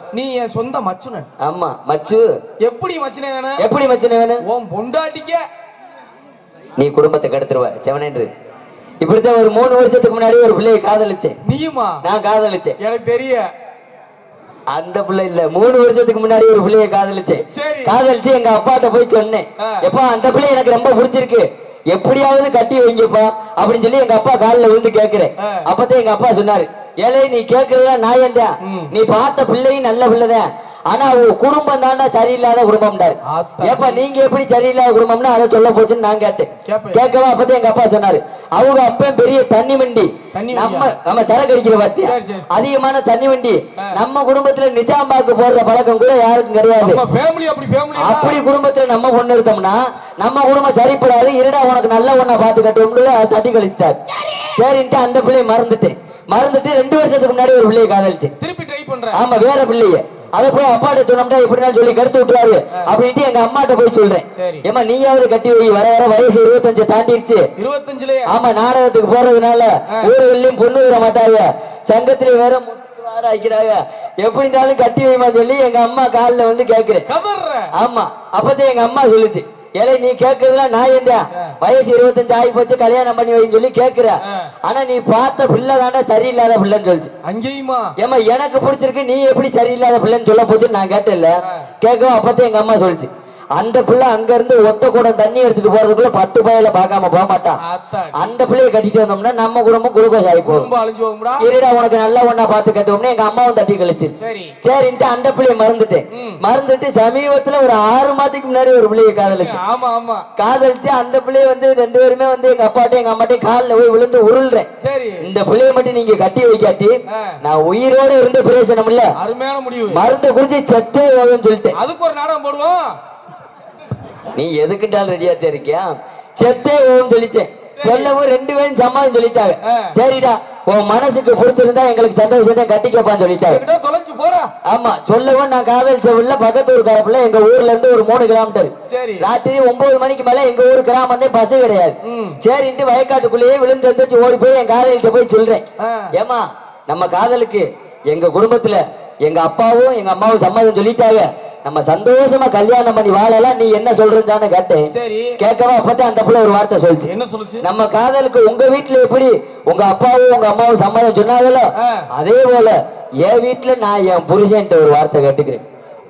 நீ என் சொந்த மச்சுனன் ஆமா மச்சு எப்படி மச்சுனே வேணும் எப்படி மச்சன வேணும் உன் பொண்டாட்டிக்க நீ குடும்பத்தை கெடுத்துருவ செவனேன்று இப்படித்தான் ஒரு மூணு வருஷத்துக்கு முன்னாடி ஒரு பிள்ளையை காதலிச்சேன் நீயுமா நான் காதலிச்சேன் எனக்கு தெரிய அந்த பிள்ளை இல்ல மூணு வருஷத்துக்கு முன்னாடி ஒரு பிள்ளையை காதலிச்சேன் சரி. காதலிச்சு எங்க அப்பாட்ட போய் சொன்னேன் ஆ. எப்பா அந்த பிள்ளை எனக்கு ரொம்ப பிடிச்சிருக்கு எப்படியாவது கட்டி வைங்கப்பா அப்படின்னு சொல்லி எங்க அப்பா காலில் விழுந்து கேக்குறேன் ஆ. அப்பதான் எங்க அப்பா சொன்னாரு ஏலே நீ கேக்குறதா நாயன்தான் ம். நீ பார்த்த பிள்ளையும் நல்ல பிள்ளைதான் ஆனா உன் குடும்பம் தாண்டா சரியில்லாத குடும்பம்டாரு ஆத்தா. ஏப்பா நீங்க எப்படி சரியில்லாத குடும்பம்னு அதை சொல்ல போச்சுன்னு நான் கேட்டேன் கேப்பேன். கேட்கவா அப்பதான் எங்க அப்பா சொன்னாரு அவங்க அப்பன் பெரிய தண்ணி வண்டி தண்ணி நம்ம வண்டியா? நம்ம சரக்கு அடிக்கிற பாத்தியா சரி, சரி. அதிகமான தண்ணி வண்டி ஆ. நம்ம குடும்பத்துல நிஜாம்பாக்கு போடுற பழக்கம் கூட யாருக்கும் கிடையாது நம்ம ஃபேமிலி அப்படி ஃபேமிலி அப்படி குடும்பத்துல நம்ம பொண்ணு எடுத்தோம்னா நம்ம குடும்பம் சரிப்படாது இருடா உனக்கு நல்ல ஒண்ணா பார்த்து கட்டுவோம்னு அதை தட்டி கழிச்சிட்டாரு சரின்ட்டு அந்த பிள்ளைய மறந்துட்டேன் மறந்துட்டு ரெண்டு வருஷத்துக்கு முன்னாடி ஒரு பிள்ளைய காதலிச்சு திருப்பி ட்ரை பண்றேன் ஆமா வேற பிள்ளைய அதை போய் அப்பாட்ட சொன்னோம்னா இப்படிதான் சொல்லி கருத்து விட்டுறாரு அப்படின்ட்டு எங்க அம்மாட்ட போய் சொல்றேன் சரி. ஏமா நீயாவது கட்டி வை வர வர வயசு இருபத்தஞ்சு தாண்டிடுச்சு இருபத்தஞ்சுலயே ஆமா நாடகத்துக்கு போறதுனால ஆ. ஊர்களையும் பொண்ணு வர மாட்டாங்க சங்கத்திலே வேற முட்டு வார ஆக்கிறாங்க எப்படி இருந்தாலும் கட்டி வைமா சொல்லி எங்க அம்மா காலில் வந்து கேக்குறேன் கதற ஆமா அப்பதான் எங்க அம்மா சொல்லுச்சு ஏலே நீ கேக்குறதுலாம் நான் என்ன ஆ. வயசு இருபத்தஞ்சு ஆகி போச்சு கல்யாணம் பண்ணி வைன்னு சொல்லி கேக்குற ஆ. ஆனா நீ பார்த்த பிள்ளை தாண்டா சரியில்லாத பிள்ளைன்னு சொல்லுச்சு அங்கேயுமா ஏமா எனக்கு பிடிச்சிருக்கு நீ எப்படி சரியில்லாத பிள்ளைன்னு சொல்ல போச்சுன்னு நான் கேட்டேன்ல ஆ. கேட்கவும் அப்பதான் எங்க அம்மா சொல்லுச்சு அந்த பிள்ளை அங்க இருந்து ஒத்த குடம் தண்ணி எடுத்துட்டு போறதுக்குள்ள பத்து பையில பார்க்காம போக மாட்டான் ஆத்தாடி. அந்த பிள்ளைய கட்டிட்டு வந்தோம்னா நம்ம குடும்பம் குளுக்கோஸ் ஆகி போகும் ரொம்ப அழிஞ்சு போகும்டா இருடா உனக்கு நல்ல ஒண்ணா பார்த்து கட்டுவோம்னு எங்க அம்மாவும் தட்டி கழிச்சிருச்சு சரி சரின்ட்டு அந்த பிள்ளைய மறந்துட்டேன் ம். மறந்துட்டு சமீபத்துல ஒரு ஆறு மாதத்துக்கு முன்னாடி ஒரு பிள்ளைய காதலிச்சு ஆமா ஆமா காதலிச்சு அந்த பிள்ளைய வந்து ரெண்டு பேருமே வந்து எங்க அப்பாட்டையும் எங்க அம்மாட்டையும் காலில் போய் விழுந்து உருள்றேன் சரி இந்த பிள்ளைய மட்டும் நீங்க கட்டி வைக்காட்டி ஆ. நான் உயிரோட இருந்து பிரயோசனம் இல்ல அருமையான முடிவு மருந்தை குறிச்சு செத்தே போகும்னு சொல்லிட்டேன் அதுக்கு ஒரு நாடகம் போடுவோம் நீ எதுக்குட்டாலும் ரெடியா இருக்கியா செத்தே போகும்னு சொல்லிட்டேன் சொல்லவும் ரெண்டு பேரும் சம்மாதம் சொல்லிட்டாங்க ஆ. சரிடா உன் மனசுக்கு பிடிச்சிருந்தா எங்களுக்கு சந்தோஷத்தை கட்டிக்கப்பான்னு சொல்லிட்டாங்க என்கிட்ட தொலைச்சு போறா ஆமா சொல்லவும் நான் காதலிச்ச உள்ள பக்கத்து ஊர் காரப்புல எங்க ஊர்ல இருந்து ஒரு மூணு கிலோமீட்டர் சரி ராத்திரி ஒன்பது மணிக்கு மேல எங்க ஊர் கிராமம் வந்து பஸ் கிடையாது ம். சரின்ட்டு வயக்காட்டுக்குள்ளேயே விழுந்து வந்துச்சு ஓடி போய் என் காதலிட்ட போய் சொல்றேன் ஆ. ஏமா நம்ம காதலுக்கு எங்க குடும்பத்துல எங்க அப்பாவும் எங்க அம்மாவும் சம்மதம் சொல்லிட்டாங்க நம்ம சந்தோஷமா கல்யாணம் பண்ணி வாழலாம் நீ என்ன சொல்றதுன்னு கேட்டேன் சரி கேட்கவா அப்பதான் அந்த பிள்ளை ஒரு வார்த்தை சொல்லுச்சு என்ன சொல்லுச்சு நம்ம காதலுக்கு உங்க வீட்டுல எப்படி உங்க அப்பாவும் உங்க அம்மாவும் சம்மதம் சொன்னாங்களோ ஆ. அதே போல என் வீட்டுல நான் என் புருஷன்ட்ட ஒரு வார்த்தை கேட்டுக்கிறேன்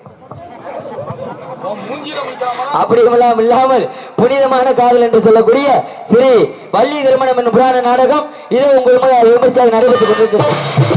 உன் மூஞ்சில முடிக்காம அப்படியெல்லாம் இல்லாமல் புனிதமான காதல் என்று சொல்லக்கூடிய ஸ்ரீ வள்ளி திருமணம் என்னும் புராண நாடகம் இது உங்கள் முன்னால் விமர்சையாக நடைபெற்றுக் கொண்டிருக்கிறது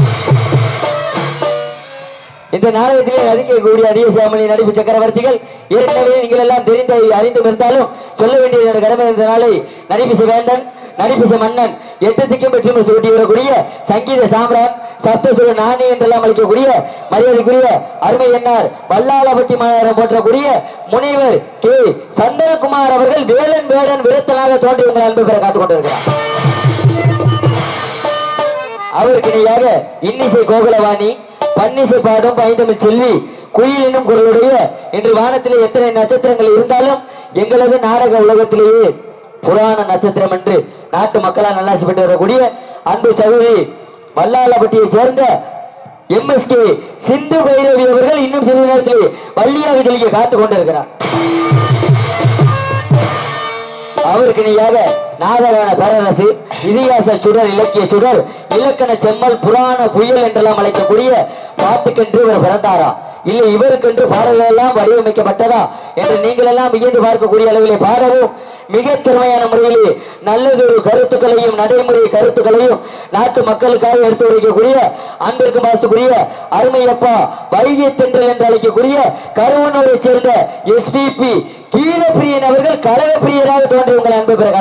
இந்த நாடகத்திலே நடிக்கக்கூடிய அரிய சாமணி நடிப்பு சக்கரவர்த்திகள் ஏற்கனவே நீங்கள் எல்லாம் தெரிந்த அறிந்தும் இருந்தாலும் சொல்ல வேண்டியது எனது கடமை என்ற நாளை நடிப்பிச வேண்டன் நடிப்பிச மன்னன் எட்டு திக்கும் வெற்றி சூட்டி வரக்கூடிய சங்கீத சாம்ரான் சப்தசுர நாணி என்றெல்லாம் அளிக்கக்கூடிய மரியாதைக்குரிய அருமை என்னார் வல்லாளப்பட்டி மாநகரம் போற்றக்கூடிய முனைவர் கே சந்தனகுமார் அவர்கள் வேலன் வேடன் விருத்தனாக தோன்றி உங்கள் அன்பு பெற காத்துக் கொண்டிருக்கிறார் அவருக்கு இணையாக இன்னிசை கோகுலவாணி பன்னிசை பாடும் பைந்தமிழ் செல்வி குயில் என்னும் குரலுடைய இன்று வானத்திலே எத்தனை நட்சத்திரங்கள் இருந்தாலும் எங்களது நாடக உலகத்திலேயே புராண நட்சத்திரம் என்று நாட்டு மக்களால் நல்லாசிப்பட்டு வரக்கூடிய அன்பு சகோதரி வல்லாளப்பட்டியை சேர்ந்த எம்எஸ்கே சிந்து பைரவி அவர்கள் இன்னும் சிறிது நேரத்தில் வள்ளியாக ஜொலிக்க காத்துக் கொண்டிருக்கிறார் அவருக்கு இணையாக நாதகான பேரரசு இதிகாச சுடர் இலக்கிய சுடர் இலக்கண செம்மல் புராண புயல் என்றெல்லாம் அழைக்கக்கூடிய பாட்டுக்கென்று இவர் பிறந்தாரா இல்லை இவருக்கென்று பாடல்கள் எல்லாம் வடிவமைக்கப்பட்டதா என்று நீங்கள் எல்லாம் வியந்து பார்க்கக்கூடிய அளவிலே பாடவும் மிக திறமையான முறையிலே நல்லதொரு கருத்துக்களையும் நடைமுறை கருத்துக்களையும் நாட்டு மக்களுக்காக எடுத்து வைக்கக்கூடிய அன்பிற்கு மாசத்துக்குரிய அருமையப்பா வைகை தென்றல் என்று அழைக்கக்கூடிய கருவனூரை சேர்ந்த எஸ்பிபி கீழப்பிரியன் அவர்கள் கழகப்பிரியராக தோன்றி உங்கள் அன்பு பெற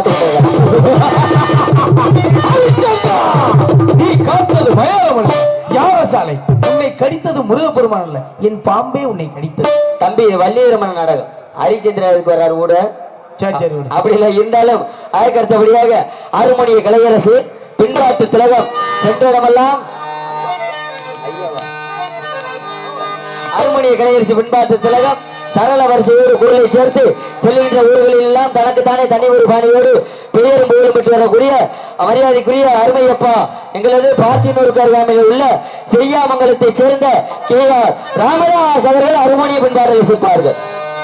நீ காத்தது மயானமல்ல யாகசாலை உன்னை கடித்தது முருகப்பெருமான் அல்ல என் பாம்பே உன்னை கடித்தது தம்பி வள்ளியரமன் நாடகம் ஹரிச்சந்திராவுக்கு வர்றாரு கூட சரி சரி விடு. அப்படி இல்லை இருந்தாலும் அதற்கு அடுத்தபடியாக அருமணிய கலையரசு பின்பாட்டு திலகம் சென்ற இடமெல்லாம் ஐயவா. அருமணிய கலையரசு பின்பாட்டு திலகம் சரள வரிசையோடு குரலை சேர்த்து செல்கின்ற ஊர்களில் எல்லாம் தனக்குத்தானே தனி ஒரு பாணியோடு பெயரும் புகழும் பெற்று வரக்கூடிய மரியாதைக்குரிய அருமையப்பா எங்களது பார்த்தினூர் அருகாமையில் உள்ள செய்யாமங்கலத்தைச் சேர்ந்த கே ஆர் ராமதாஸ் அவர்கள் அருமோனிய பின்பாடல் இசைப்பார்கள்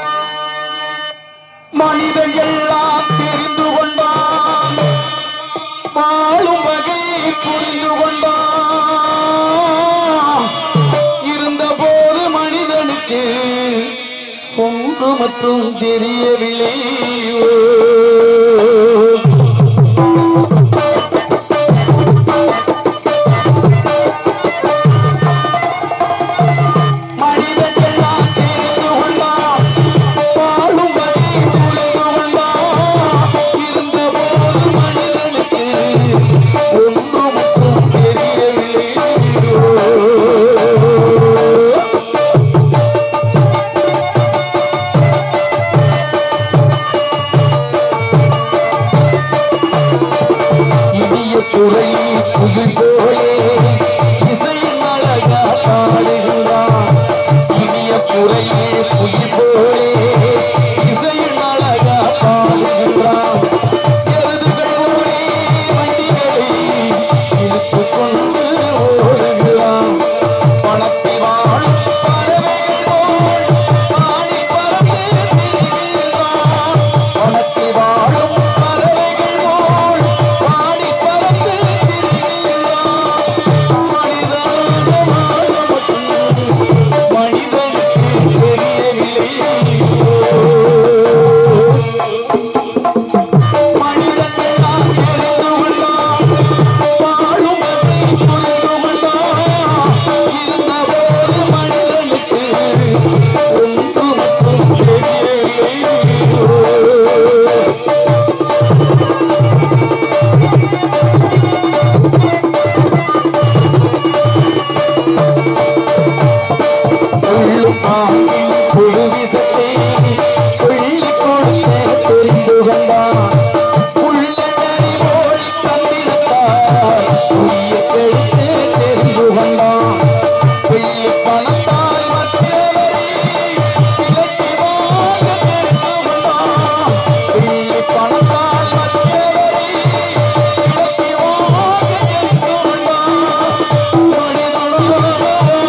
மனிதன் எல்லாம் தெரிந்து கொண்டான் வாழும் வகை புரிந்து கொண்டான் இருந்த போது மனிதனுக்கு ஒன்று மட்டும் தெரியவில்லை மனிதன் எல்லாம் தெரிந்து கொண்டான் வாழும் வகை புரிந்து கொண்டான் இருந்த போது மனிதனுக்கு ஒன்று மட்டும் தெரியவில்லை இனிய குறை புயல் போலே இசையின் அழகா பாடுகிறான் இனிய குறையே புயல் போலே இசையின் அழகா பாடுகிறான் எருதுகள் ஓடி வண்டிகளை இழுத்துக் கொண்டு ஓடுகிறான் பணத்தை வாழும் பறவைகள் போல் பாடி பறந்து திரிகிறான் பணத்தை வாழும் பறவைகள் போல் பாடி பறந்து திரிகிறான் மனிதனாக வாழ மட்டும் மனிதனுக்கு தெரியவில்லை மனிதனெல்லாம் தெரிந்து கொண்டான் வாழும் வகை புரிந்து கொண்டான் இருந்தபோது மனிதனுக்கு ஒன்று மட்டும் தெரியவில்லை சொல்லும் பாம்பின் புழுவிசத்தை சொல்லிக் கொடுத்த தெரிந்து கொண்டான் உள்ள நரிமொழி தந்திரத்தால் உரிய கெடுத்து தெரிந்து கொண்டான் வெள்ளி பணத்தால் மற்றவரை விலக்கி வாங்க தெரிந்து கொண்டான் வெள்ளி பணத்தால் மற்றவரை விலக்கி வாங்க தெரிந்து கொண்டான் மனிதனாக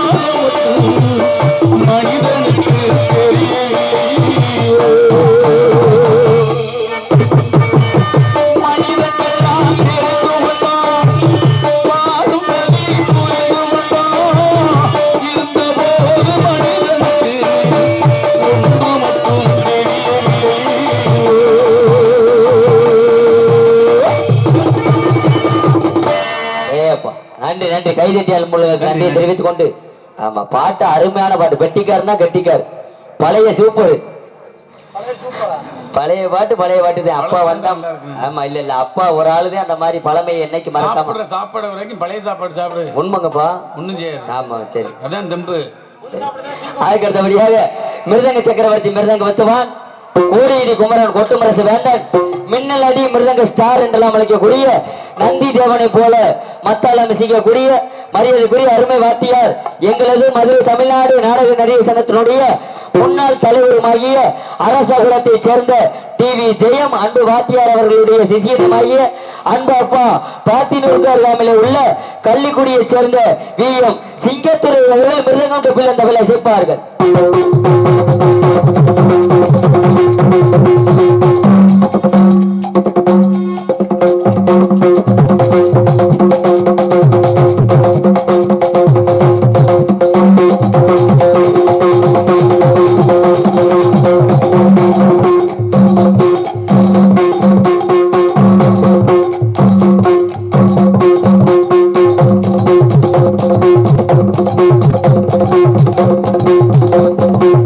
வாழ மனிதனுக்கு தெரியவில்லை மனிதனெல்லாம் தெரிந்து கொண்டான் வாழும் வழி புரிந்து கொண்டான் இருந்தபோது மனிதனுக்கு ஒன்று மட்டும் தெரியவில்லை ஏப்பா நன்றி நன்றி கைதட்டியால் மூலம் நன்றியை தெரிவித்துக் கொண்டு ஆமா பாட்டு அருமையான பாட்டு பெட்டிக்கார் தான் கெட்டிக்கார் பழைய சூப்பர் பழைய பாட்டு பழைய பாட்டு தான் அப்பா வந்தா ஆமா இல்ல இல்ல அப்பா ஒரு ஆளு தான் அந்த மாதிரி பழமையை என்னைக்கு மறக்காம சாப்பிடுற சாப்பாடு வரைக்கும் பழைய சாப்பாடு சாப்பிடு உண்மைங்கப்பா ஒண்ணும் செய்யாது ஆமா சரி அதான் தெம்பு அதுக்கு அடுத்தபடியாக மிருதங்க சக்கரவர்த்தி மிருதங்க வத்துவான் கூடியடி குமரன் கொட்டுமரசு வேந்தன் மின்னல் அடி மிருதங்க ஸ்டார் என்றெல்லாம் அழைக்கக்கூடிய நந்தி தேவனை போல மத்தாளம் இசைக்கக்கூடிய மரியாதைக்குரிய அருமை வாத்தியார் எங்களது மதுரை தமிழ்நாடு நாடக நடிகை சங்கத்தினுடைய முன்னாள் தலைவருமாகிய அரசகுலத்தைச் சேர்ந்த டி வி ஜெயம் அன்பு வாத்தியார் அவர்களுடைய சிசியனுமாகிய அன்பு அப்பா பாத்தினூருக்கு அருகாமையிலே உள்ள கள்ளிக்குடியைச் சேர்ந்த வி எம் சிங்கத்துறை அவர்கள் மிருதங்கம் டப்பில் அந்த விலை சேர்ப்பார்கள் Thank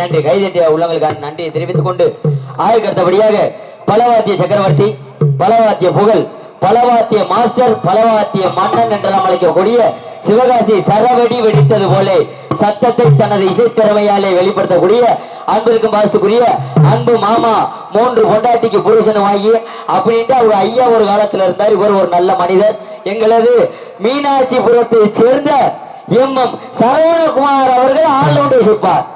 நன்றி கைதட்டிய உள்ளங்களுக்கான நன்றியை தெரிவித்துக் கொண்டு ஆய்வுக்கு அடுத்தபடியாக பலவாத்திய சக்கரவர்த்தி பலவாத்திய புகழ் பலவாத்திய மாஸ்டர் பலவாத்திய மன்னன் என்றெல்லாம் அழைக்கக்கூடிய சிவகாசி சரவடி வெடித்தது போல சத்தத்தை தனது இசைத்திறமையாலே வெளிப்படுத்தக்கூடிய அன்பிற்கும் பாசத்துக்குரிய அன்பு மாமா மூன்று பொண்டாட்டிக்கு புருஷனும் வாங்கி அப்படின்ட்டு அவர் ஐயா ஒரு காலத்துல இருந்தார் இவர் ஒரு நல்ல மனிதர் எங்களது மீனாட்சிபுரத்தை சேர்ந்த எம் எம் சரவணகுமார் அவர்கள் ஆளுநர் சிப்பார்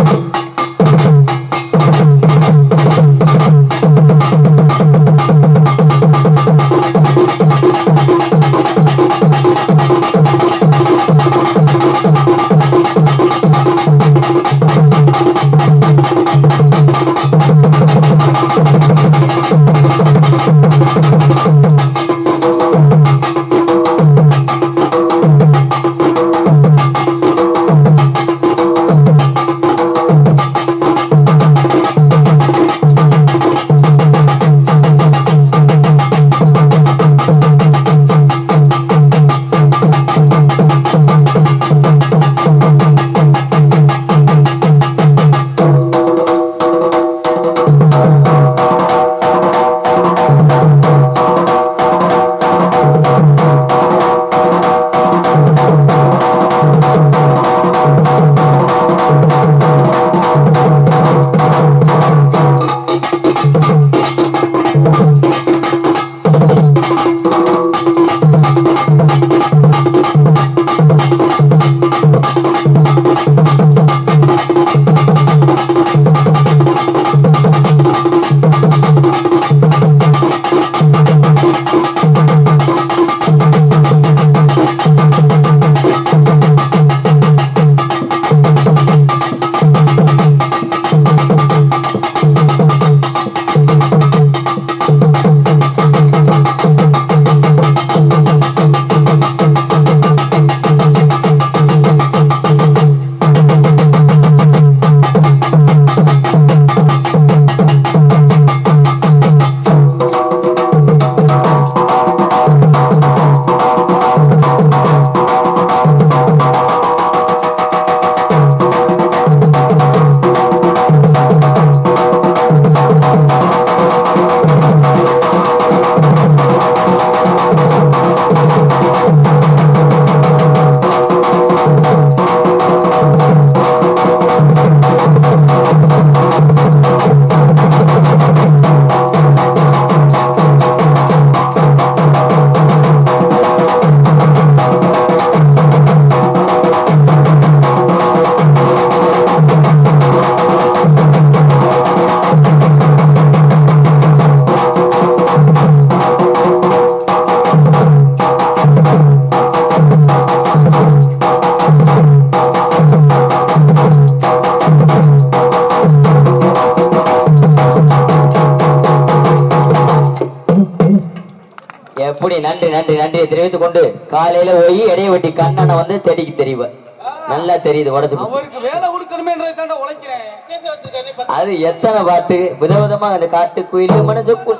எப்படி நன்றி நன்றி நன்றியை தெரிவித்துக் கொண்டு காலையில போய் இடைய வெட்டி கண்ணனை வந்து தெடிக்கு தெரிவ நல்லா தெரியுது உடச்சு போட்டு. அவருக்கு வேலை கொடுக்கணுமேன்றதுக்காண்ட உழைக்கிறேன் அது எத்தனை பாட்டு விதவிதமா அந்த காட்டு குயில் மனசுக்குள்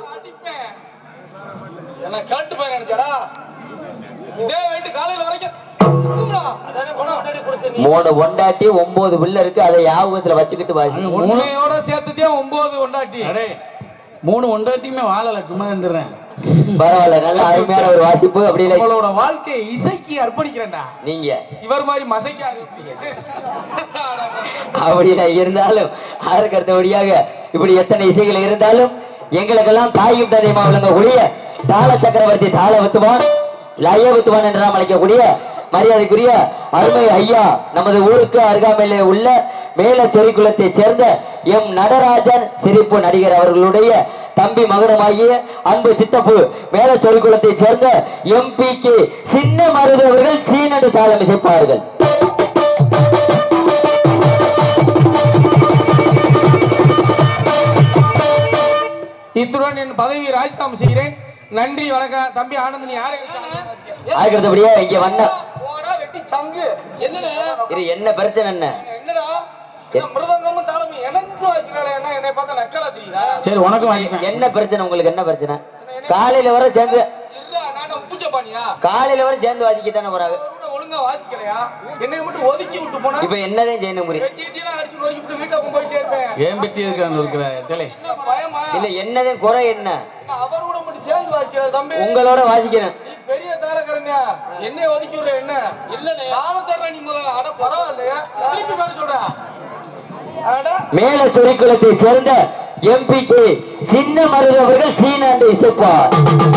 என்ன கேட்டு போய் நினைச்சாடா இதே வெயிட்டு காலையில வரைக்கும் தூங்குடா. அதானே போனா முன்னாடி புடிச்ச நீ. மூணு ஒண்டாட்டி ஒன்பது பிள்ளை இருக்கு அதை யாபகத்துல வச்சுக்கிட்டு வாசி உண்மையோட சேர்த்துட்டே ஒன்பது கொண்டாட்டி அடே மூணு ஒன்றாட்டியுமே வாழல சும்மா இருந்துடுறேன் பரவாயில்ல நல்ல அருமையான ஒரு வாசிப்பு அப்படி இல்லை உங்களோட வாழ்க்கையை இசைக்கு அர்ப்பணிக்கிறேன்டா நீங்க இவர் மாதிரி மசைக்காது அப்படியா இருந்தாலும் அதற்கு அடுத்தபடியாக இப்படி எத்தனை இசைகள் இருந்தாலும் எங்களுக்கெல்லாம் தாயும் தந்தையுமா விளங்கக்கூடிய தாள சக்கரவர்த்தி தாள வித்துவான் லய வித்துவான் என்றெல்லாம் அழைக்கக்கூடிய மரியாதைக்குரிய அருமை ஐயா நமது ஊருக்கு அருகாமையிலே உள்ள மேல சொரிக்குளத்தை சேர்ந்த எம் நடராஜன் சிரிப்பு நடிகர் அவர்களுடைய தம்பி மகனுமாகிய அன்பு சித்தப்பு மேல சொரிக்குளத்தை சேர்ந்த எம்பி கே சின்ன மருது அவர்கள் சீனடு தாளம் இசைப்பார்கள் இத்துடன் என் பதவியை ராஜினாமா செய்கிறேன் நன்றி வணக்கம் தம்பி ஆனந்த் நீ யாரை அதுக்கடுத்தபடியா இங்க வந்த போடா வெட்டி சங்கு என்னடா இது என்ன பிரச்சனை என்ன என்னடா என்ன மிருதங்கமும் தாளமும் இணைஞ்சு வாசிக்கிறாளே என்ன என்னை பார்த்தா நக்கலா தெரியுதா சரி உனக்கு வாங்கிப்பேன் என்ன பிரச்சனை உங்களுக்கு என்ன பிரச்சனை காலையில வர சேர்ந்து இல்ல நான் பூச்சப்பானியா காலையில வர சேர்ந்து வாசிக்கத்தானே போறாங்க ஒழுங்கா ஒழுங்கா வாசிக்கலையா என்னை மட்டும் ஒதுக்கி விட்டு போனா இப்ப என்னதான் செய்யணும் முடியும் வெட்டி வெட்டிலாம் அடிச்சு நொறுக்கி விட்டு வீட்டுல போயிட்டே இருப்பேன் ஏன் பெட்டி இருக்கான்னு இருக்கிற டேலே என்ன பயமா இல்ல என்னதான் குறை என்ன அவர் கூட மட்டும் சேர்ந்து வாசிக்கிறார் தம்பி உங்களோட வாசிக்கிறேன் நீ பெரிய தாரக்கரங்க என்னை ஒதுக்கி விடுற என்ன இல்ல காலம் தர்ற நீ முதல்ல அட பரவாயில்லையா திருப்பி பேர சொல்றேன் அட மேல துறைக்குளத்தை சேர்ந்த எம்பிக்கு சின்ன மருது அவர்கள் சீனாண்டு இசைப்பார்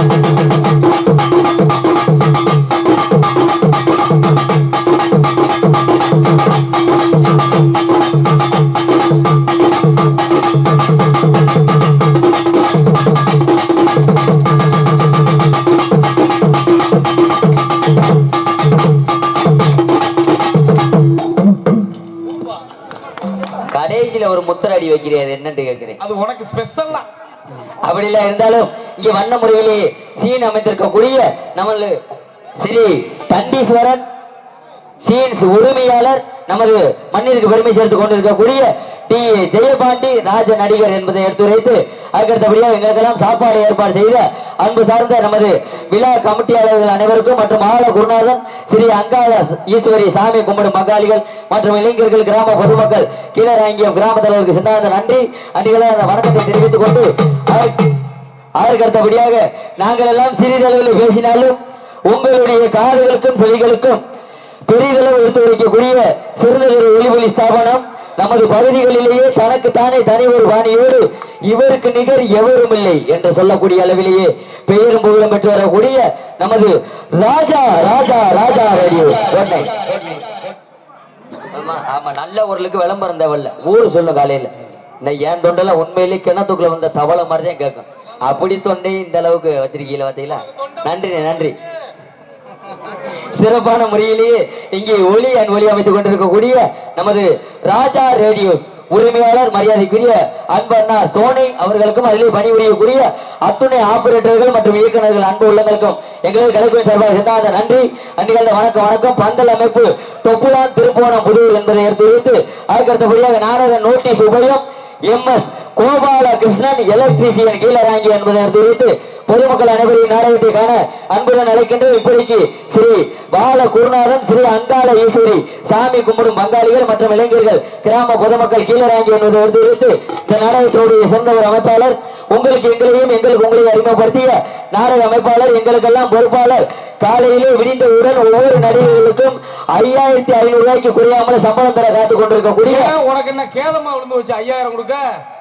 கடைசியில ஒரு முத்திரடி வைக்கிறேன் அது என்னன்னு கேட்கிறேன் அது உனக்கு ஸ்பெஷல் தான் அப்படி இல்ல இருந்தாலும் இங்க வண்ண முறையிலே சீன் அமைத்திருக்கக்கூடிய நமது ஸ்ரீ தண்டீஸ்வரன் சீன்ஸ் உரிமையாளர் நமது மண்ணிற்கு பெருமை சேர்த்துக் கொண்டிருக்கக்கூடிய டி ஜெயபாண்டி ராஜ நடிகர் என்பதை எடுத்துரைத்து அதுக்கடுத்தபடியாக எங்களுக்கெல்லாம் சாப்பாடு ஏற்பாடு செய்த அன்பு சார்ந்த நமது விழா கமிட்டியாளர்கள் அனைவருக்கும் மற்றும் ஆல குருநாதன் ஸ்ரீ அங்காள ஈஸ்வரி சாமி கும்பிடும் பங்காளிகள் மற்றும் இளைஞர்கள் கிராம பொதுமக்கள் கீழராங்கியம் கிராம தலைவருக்கு சின்னாந்த நன்றி அன்றைகளை அந்த வணக்கத்தை தெரிவித்துக் கொண்டு அதற்கு- அதற்கு அடுத்தபடியாக நாங்கள் எல்லாம் சிறிதளவில் பேசினாலும் உங்களுடைய காதுகளுக்கும் செவிகளுக்கும் பெரிதளவு எடுத்து வைக்கக்கூடிய சிறுநகர் ஒளிபொலி ஸ்தாபனம் நமது பகுதிகளிலேயே தனக்கு தானே தனி ஒரு பாணியோடு இவருக்கு நிகர் எவரும் இல்லை என்று சொல்லக்கூடிய அளவிலேயே பெயரும் புகழும் பெற்று வரக்கூடிய நமது ராஜா ராஜா ராஜா ரேடியோ சென்னை. ஆமா ஆமா நல்ல ஊர்களுக்கு விளம்பரம் தேவையில்ல ஊர் சொல்லும் காலையில இந்த ஏன் தொண்டெல்லாம் உண்மையிலேயே கிணத்துக்குள்ள வந்த தவளை மாதிரி தான் கேட்கும் அப்படி தொண்டை இந்த அளவுக்கு வச்சிருக்கீங்களா பாத்தீங்களா நன்றி நன்றி சிறப்பான முறையிலேயே இங்கே ஒளி அண்ட் ஒளி அமைத்துக் கொண்டிருக்கக்கூடிய நமது ராஜா ரேடியோஸ் உரிமையாளர் மரியாதைக்குரிய அன்பண்ணா சோனி அவர்களுக்கும் அதிலே பணிபுரியக்கூடிய அத்துணை ஆபரேட்டர்கள் மற்றும் இயக்குநர்கள் அன்பு உள்ளங்களுக்கும் எங்களது கலைக்குழு சார்பாக சிந்தாந்த நன்றி அன்னிகள வணக்கம் வணக்கம் பந்தல் அமைப்பு தொப்புளான் திருப்போணம் புதூர் என்பதை எடுத்து வைத்து அதுக்கடுத்தபடியாக நாடக நோட்டீஸ் உபயம் M S Gopala Krishnan electrician Keelarangi என்பதை எடுத்து வைத்து பொதுமக்கள் அனைவரையும் நாடகத்தை காண அன்புடன் அழைக்கின்ற இப்படிக்கு ஸ்ரீ பால குருநாதன் ஸ்ரீ அங்காள ஈஸ்வரி சாமி கும்பிடும் பங்காளிகள் மற்றும் இளைஞர்கள் கிராம பொதுமக்கள் கீழராங்கி என்பதை எடுத்து வைத்து இந்த நாடகத்தினுடைய சிறந்த ஒரு அமைப்பாளர் உங்களுக்கு எங்களையும் எங்களுக்கு உங்களை அறிமுகப்படுத்திய நாடக அமைப்பாளர் எங்களுக்கெல்லாம் பொறுப்பாளர் காலையிலே விடிந்தவுடன் ஒவ்வொரு நடிகர்களுக்கும் ஐயாயிரத்தி ஐநூறு ரூபாய்க்கு குறையாமல் சம்பளம் தர காத்துக் கொண்டிருக்கக்கூடிய ஏன் உனக்கு என்ன கேதமா விழுந்து வச்சு ஐயாயிரம் கொடுக்க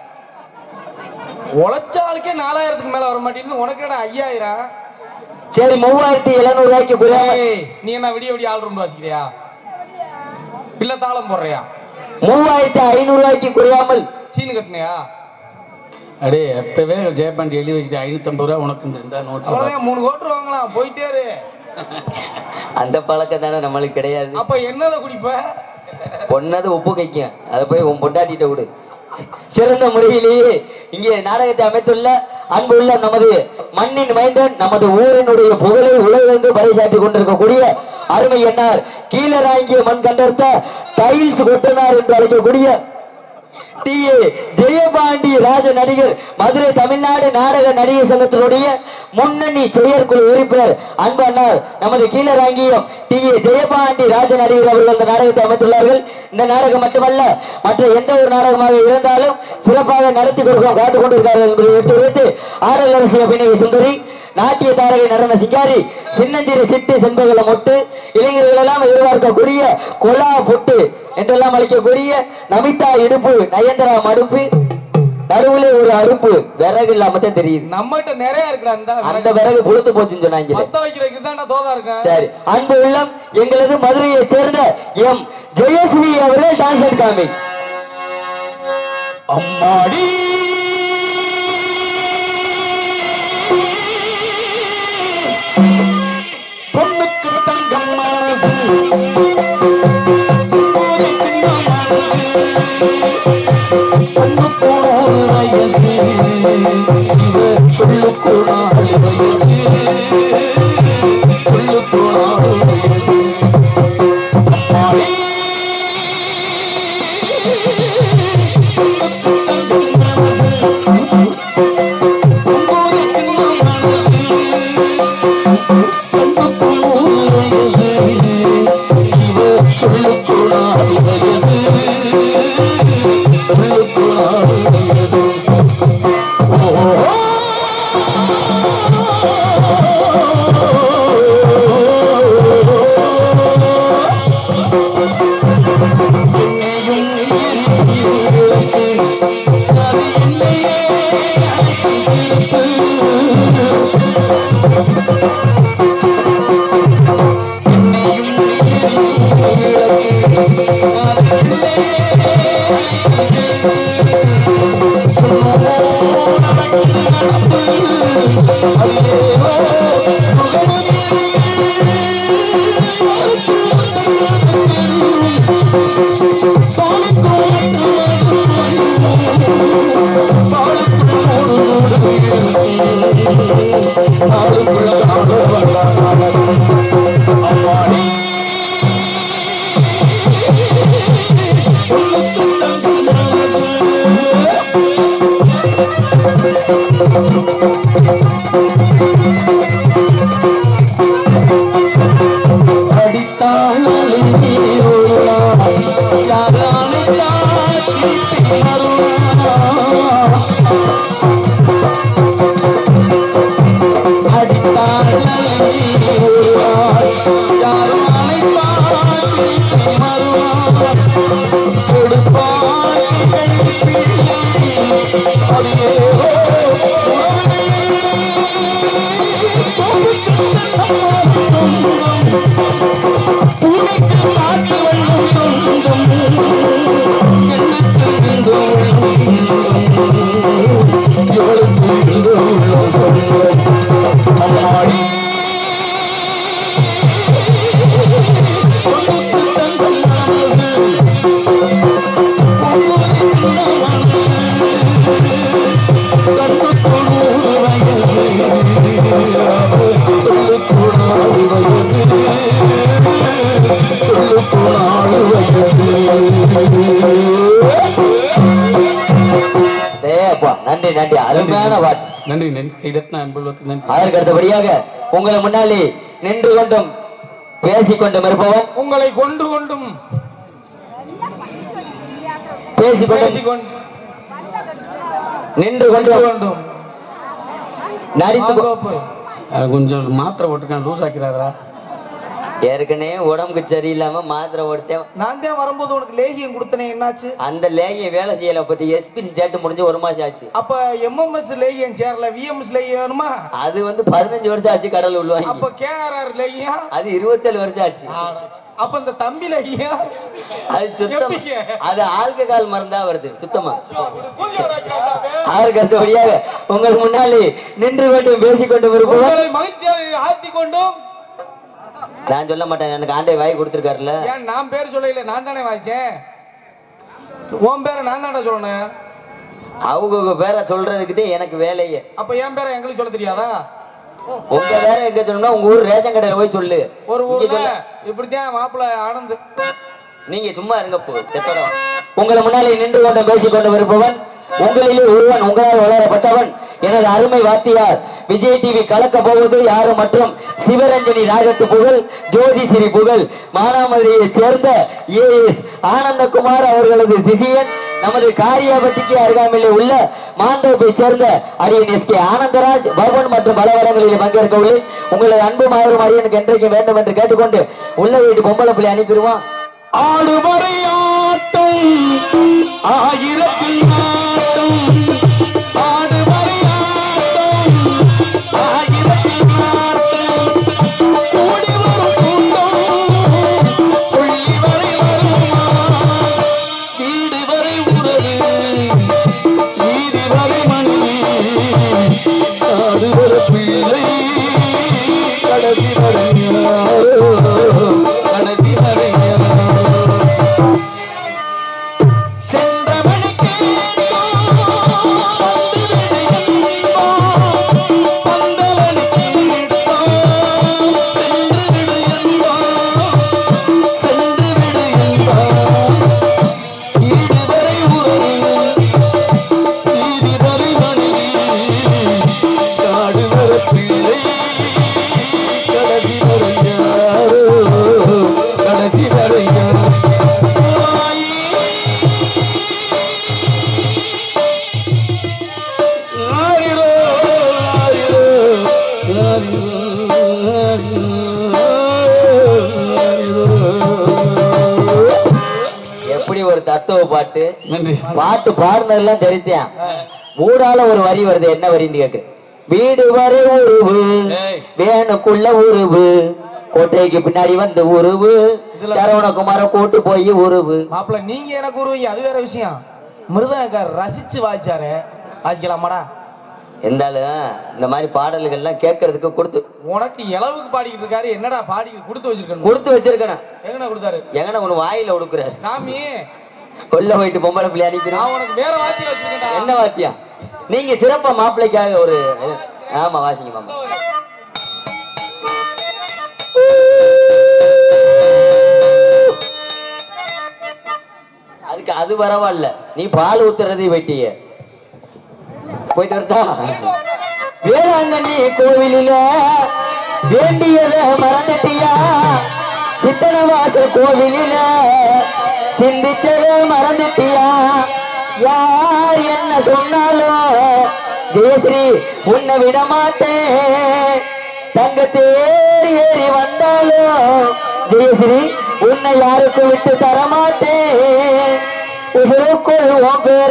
உழைச்ச ஆளுக்கே நாலாயிரத்துக்கு மேல வர மாட்டேங்குது உனக்கு என்ன ஐயாயிரம் சரி மூவாயிரத்தி எழுநூறு ரூபாய்க்கு குறையாமல் ஏய், நீ என்ன விடிய விடிய ஆள் ரூம் வாசிக்கிறியா இல்ல தாளம் போடுறியா மூவாயிரத்தி ஐநூறு ரூபாய்க்கு குறையாமல் சீனு கட்டினியா அடே எப்பவே ஜெயபாண்டி எழுதி வச்சுட்டு ஐநூத்தம்பது ரூபா உனக்கு இந்த நோட் அவ்வளவுதான் மூணு கோட்டு வாங்கலாம் போயிட்டே இரு அந்த பழக்கம் தானே நம்மளுக்கு கிடையாது அப்ப என்னத குடிப்ப பொண்ணது உப்பு கைக்கும் அதை போய் உன் பொண்டாட்டிட்ட விடு சிறந்த முறையிலேயே இங்கே நாடகத்தை அமைத்துள்ள அன்புள்ள நமது மண்ணின் மைந்தன் நமது ஊரினுடைய புகழை உலகெங்கு பறைசாட்டி கொண்டிருக்கக்கூடிய அருமை என்னார் கீழராங்கிய மண் கண்டர்த்த டைல்ஸ் கொட்டனார் என்று அழைக்கக்கூடிய டி ஏ ஜெயபாண்டி ராஜ நடிகர் மதுரை தமிழ்நாடு நாடக நடிகர் சங்கத்தினுடைய முன்னணி செயற்குழு உறுப்பினர் அன்பு அண்ணார் நமது கீழராங்கியம் டி ஏ ஜெயபாண்டி ராஜ நடிகர் அவர்கள் இந்த நாடகத்தை அமைத்துள்ளார்கள் இந்த நாடகம் மட்டுமல்ல மற்ற எந்த ஒரு நாடகமாக இருந்தாலும் சிறப்பாக நடத்தி கொடுக்க காத்துக் கொண்டிருக்கிறார்கள் என்பதை எடுத்து வைத்து ஆடல் அரசு அபிநய சுந்தரி நாட்டிய தாரகை நடன சிங்காரி சின்னஞ்சிறு சிட்டு செண்பகல மொட்டு இளைஞர்கள் எல்லாம் எதிர்பார்க்கக்கூடிய கொலா பொட்டு என்றெல்லாம் அழைக்கக்கூடிய நமிதா இடுப்பு நயன்தரா மடுப்பு நடுவுல ஒரு அறுப்பு விறகு இல்லாம தான் தெரியுது நம்மகிட்ட நிறைய இருக்குடா இந்த அந்த விறகு புழுத்து போச்சுன்னு சொன்னாங்க மத்த வைக்கிறதுக்கு தான்டா தோதா இருக்கேன் சரி அன்பு உள்ளம் எங்களது மதுரையை சேர்ந்த எம் ஜெயஸ்ரீ அவர்கள் டான்ஸ் காமி அம்மாடி பொண்ணுக்கு தங்கம்மா பொண்ணு போன வயசு இவ சொல்லு போனாள் வயசு சொல்லு போனாள் வயசு அம்மாடி பொண்ணுக்கு தங்கம்மா ஏப்பா நன்றி நன்றி அருமையான பாட்டு நன்றி நன்றி கைதட்டின அன்புள்ளத்துக்கு நன்றி அதற்கு அடுத்தபடியாக உங்கள் முன்னாலே நின்று கொண்டும் பேசிக் கொண்டும் இருப்பவன் உங்களை கொண்டு கொண்டும் பேசிக் கொண்டும் பேசிக்கொண்டு நின்று கொண்டு கொண்டும் கொண்டும் நடித்து கொ- மாந்தோப்பு. அது கொஞ்சம் மாத்திரை போட்டுக்கான் லூஸ் ஆக்கிறாரா ஏற்கனவே உடம்புக்கு சரியில்லாம மாத்திரை ஓடுத்தேன் நான் தான் வரும்போது உனக்கு லேகியம் கொடுத்தனே என்னாச்சு அந்த லேகிய வேலை செய்யல பத்தி எஸ்பி டேட் முடிஞ்சு ஒரு மாசம் ஆச்சு அப்ப எம்எம்எஸ் லேகியம் சேரல விஎம்எஸ் லேகியம் வேணுமா அது வந்து பதினஞ்சு வருஷம் ஆச்சு கடல் உள்வாங்கி அப்ப கேஆர்ஆர் லேகியம் அது இருபத்தேழு வருஷம் ஆச்சு அப்ப இந்த தம்பி லேகியம் அது சுத்தம் எப்படிங்க? அது ஆல்கஹால் மருந்தா வருது சுத்தமா அதற்கு அடுத்தபடியாக உங்கள் முன்னாலே நின்று கொண்டும் பேசிக் கொண்டும் இருப்பவன் உங்களை மகிழ்ச்சியாக ஆர்த்தி கொண்டும் நான் சொல்ல மாட்டேன் எனக்கு ஆண்டை வாய் கொடுத்துருக்காருல்ல ஏன் நான் பேர் சொல்லல நான் தானே வாய்ச்சேன் உன் பேரை நான் தானே சொன்னேன் அவங்க பேரை சொல்றதுக்கு தான் எனக்கு வேலையே அப்ப என் பேரை எங்களுக்கு சொல்ல தெரியாதா உங்க வேற எங்க சொல்லணும்னா உங்க ஊர் ரேஷன் கடையில போய் சொல்லு ஒரு இங்க ஊர்ல சொல்ல இப்படித்தான் மாப்பிள்ள ஆனந்த் நீங்க சும்மா இருங்க போ செத்தடம் உங்களை முன்னாலே நின்று கொண்டு பேசிக் கொண்டு இருப்பவன் உங்களிலே ஒருவன் உங்களால் வளரப்பட்டவன் எனது அருமை வாத்தியார் விஜய் டிவி கலக்க போவது யாரு மற்றும் சிவரஞ்சனி ராகத்து புகழ் ஜோதி ஸ்ரீ புகழ் மானாமதுரையைச் சேர்ந்த ஏஎஸ் ஆனந்தகுமார் அவர்களது சிசியன் நமது காரியாபட்டிக்கு அருகாமையிலே உள்ள மாந்தோப்பை சேர்ந்த அரியன் எஸ் கே ஆனந்தராஜ் பவன் மற்றும் பல இடங்களில் பங்கேற்க உள்ளேன் உங்களது அன்பு மாறும் அரியனுக்கு என்றைக்கு வேண்டும் என்று கேட்டுக்கொண்டு உள்ள வீட்டு பொம்பளை பிள்ளை அனுப்பிடுவான் ஆடுவரை ஆட்டம் ஆயிரத்தில் ஆட்டம் ஆடுவரை ஆட்டம் ஆயிரத்தில் ஆட்டம் கூடி வரும் கூட்டம் புள்ளி வரை வருமா வீடு வரை உறவு வீதி வரை மணி ஆடுவர பிள்ளை கடைசி வரை கடைசி வரை சென்றவனுக்கு பாட்டு நன்றி பாட்டு பாடுனதெல்லாம் தெரிஞ்சேன் மூடால ஒரு வரி வருது என்ன வரின்னு கேக்குறேன் வீடு வரை உருவு ஏய். வேணுக்குள்ள உருவு கோட்டைக்கு பின்னாடி வந்து உருவு சரவணகுமார கூட்டு போய் உருவு மாப்பிள்ள நீங்க எனக்கு உருவீங்க அது வேற விஷயம் மிருதங்க ரசிச்சு வாய்ச்சாரு வாசிக்கலாமாடா இருந்தாலும் இந்த மாதிரி பாடல்கள்லாம் கேட்கறதுக்கு கொடுத்து உனக்கு இளவுக்கு பாடிக்கிட்டு இருக்காரு என்னடா பாடி கொடுத்து வச்சிருக்கணும் கொடுத்து வச்சிருக்கணும் எங்கண்ணா கொடுத்தாரு எங்கன ஒண்ணு வாயில கொடுக்குறாரு காமி கொல்ல போயிட்டு பொம்பளை பிள்ளை அனுப்பிடும் நான் உனக்கு வேற வாத்தியம் வச்சிருக்கேன்டா என்ன வாத்தியம் நீங்க சிறப்பா மாப்பிள்ளைக்காக ஒரு ஆமா வாசிங்க மாமா அதுக்கு அது பரவாயில்ல நீ பால் ஊத்துறதை வெட்டிய போயிட்டு வரட்டா வேளாங்கண்ணி கோவிலில வேண்டியத மறந்துட்டியா சித்தனவாச கோவிலில சிந்திச்சத மறந்துட்டியா யார் என்ன சொன்னாலும் ஜெயஸ்ரீ உன்னை விட மாட்டேன் தங்க தேர் ஏறி வந்தாலும் ஜெயஸ்ரீ உன்னை யாருக்கு விட்டு தர மாட்டேன் உசுருக்குள் உன் பேர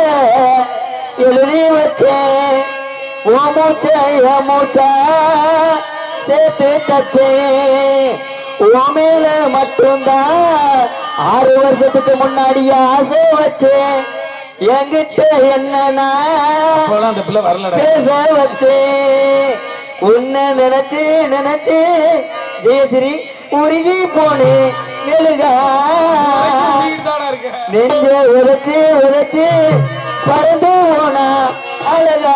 எழுதி வச்சேன் ஓ மூச்சை என் மூச்சா சேர்த்து தச்சேன் உன் மேல மட்டும்தான் ஆறு வருஷத்துக்கு முன்னாடி ஆசை வச்சேன் என்கிட்ட என்னன்னா இப்போலாம் அந்த பிள்ளை வரலடா பேச வச்சே உன்னை நினைச்சு நினைச்சு ஜெயஸ்ரீ உருகி போனே மெழுகா தானே இருக்க நெஞ்ச உதைச்சு உதைச்சு பறந்து போனா அழகா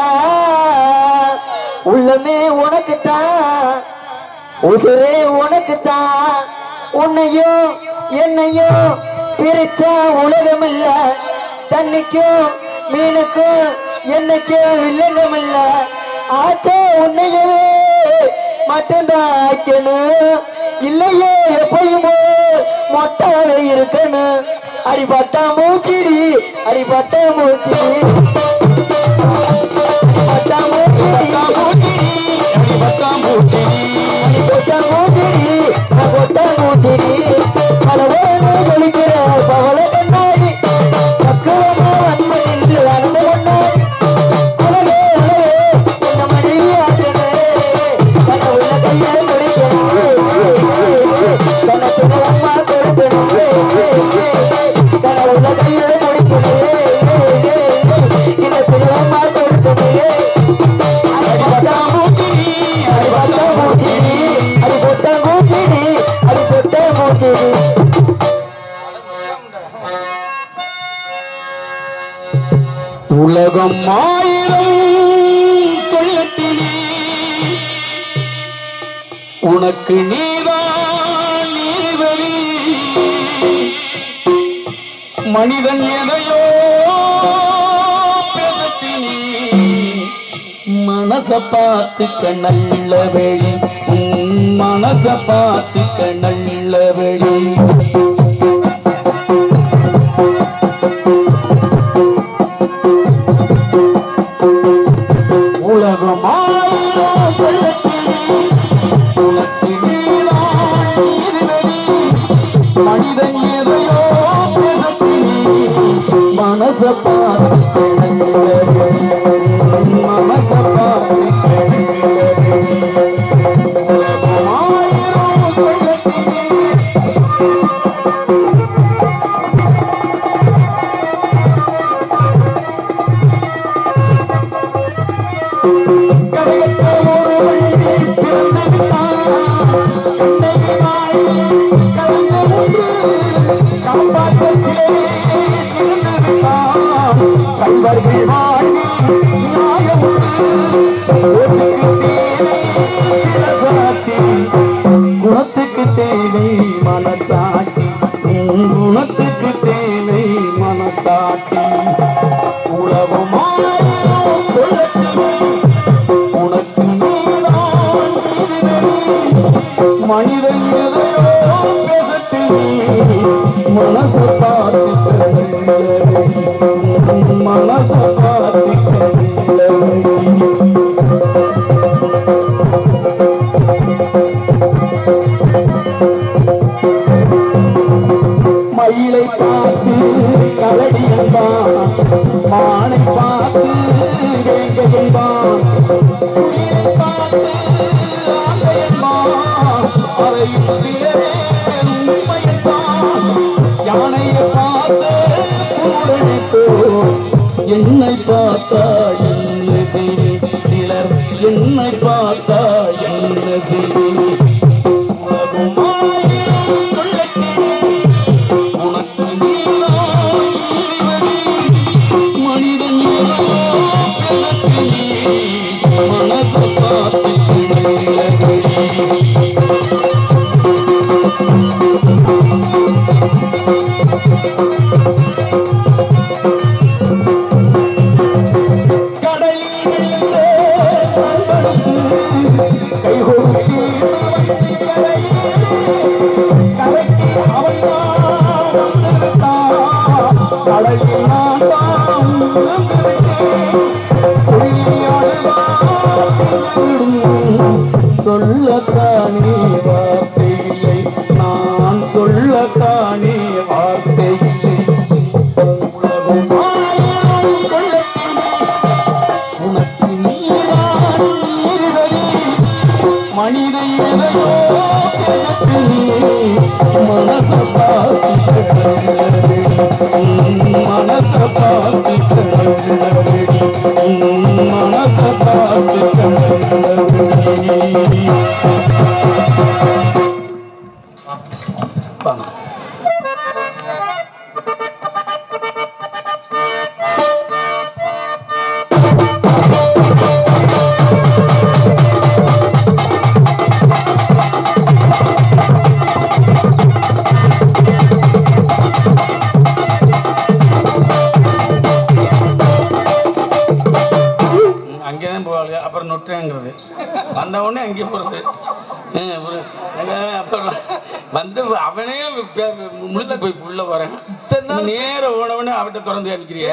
உள்ளமே உனக்குத்தான் உசுரே உனக்குத்தான் உன்னையும் என்னையும் பிரிச்சா உலகம் இல்ல தண்ணிக்கும் மீனுக்கும் என்னைக்கும் வில்லங்கம் இல்ல ஆச்சா உன்னையவே மட்டும்தான் ஆக்கணும் இல்லையே எப்பயுமோ மொட்டாவே இருக்கணும் அடிபட்டா மூச்சிரி அடிபட்டா மூச்சிரி அடிபட்டா மூச்சிரி அடிபட்டா மூச்சிரி கொட்டா மூச்சிரி நான் கொட்டா மூச்சிரி பலவேனு ஒழிக்கிற பவள கண்ணாடி பக்குவமா வந்து நின்று அந்த கண்ணாடி அழகே அழகே என்ன மனைவி ஆட்டனே தன்னை உள்ள கையை முடிக்கணும் தன்னை துணவம்மா கொடுக்கணும் தன்னை உள்ள கையை முடிக்கணும் இந்த துணவம்மா கொடுக்கணும் அடிபட்டா மூச்சிரி அடிபட்டா மூச்சிரி அடிபட்டா மூச்சிரி அடிபட்டா மூச்சிரி உலகம் ஆயிரம் கொள்ளத்திலே உனக்கு நீதான் நீதிபதி மனிதன் எதையோ பேசத்தினே மனச பார்த்துக்க நல்ல வழி உன் மனச பார்த்துக்க நல்ல வழி உலகம் ஆயிரம் கொள்ளத்திலே உனக்கு நீதான் நீதிபதி மனிதன் எதையோ பேசத்திலே மனச பார்த்து மனச பார்த்து உலகம் ஆயிரம் கொள்ளத்திலே கரையற்ற ஒரு வள்ளி பிறந்து விட்டான். கண்ணகி நாள் கலந்த ஒன்று காப்பாற்ற சிலரே திறந்து விட்டான். கள்வர்கள் வாழ்வில் நியாயம் உண்டு. ஓட்டுக்கு தேவை சிறசாட்சி. குணத்துக்கு தேவை மனசாட்சி உன் குணத்துக்கு தேவை மனசாட்சி உலகமாயிரம் கொள்ளத்திலே உனக்கு நீதான் நீதிபதி. மனிதன் எதையோ பேசத்திலே மனச பார்த்து மனச பார்த்து என்னை பார்த்தா என்ன செய்தி சிலர் என்னை பார்த்தா என்ன செய்தி உனக்கு நீதான் இறைவனே. மனிதன் ஏதோ எனக்கு நீ மனசை பார்த்து கடலில் விழுந்த நண்பனுக்கு கை கொடுத்து கரைக்கு அவன் தான் வந்திருந்தான் கடலில் நான் தான் சொல்லத்தானே வார்த்தை இல்லை நான் சொல்லத்தானே வார்த்தை இல்லை உலகம் ஆயிரம் கொள்ளத்திலே உனக்கு நீதான் இருவரி மனித எதையோ எனக்கு நீ மனச பார்த்து மனச பார்த்து மனச பார்த்து வாங்க அங்கே தான் போவாங்க அப்புறம் நொட்டேங்கிறது வந்த உடனே அங்கே போகிறது அப்புறம் வந்து அவனே பே- முழிச்சு போய் உள்ள போறேன் நேர உணவுனே அவட்ட திறந்து காமிக்கிறிய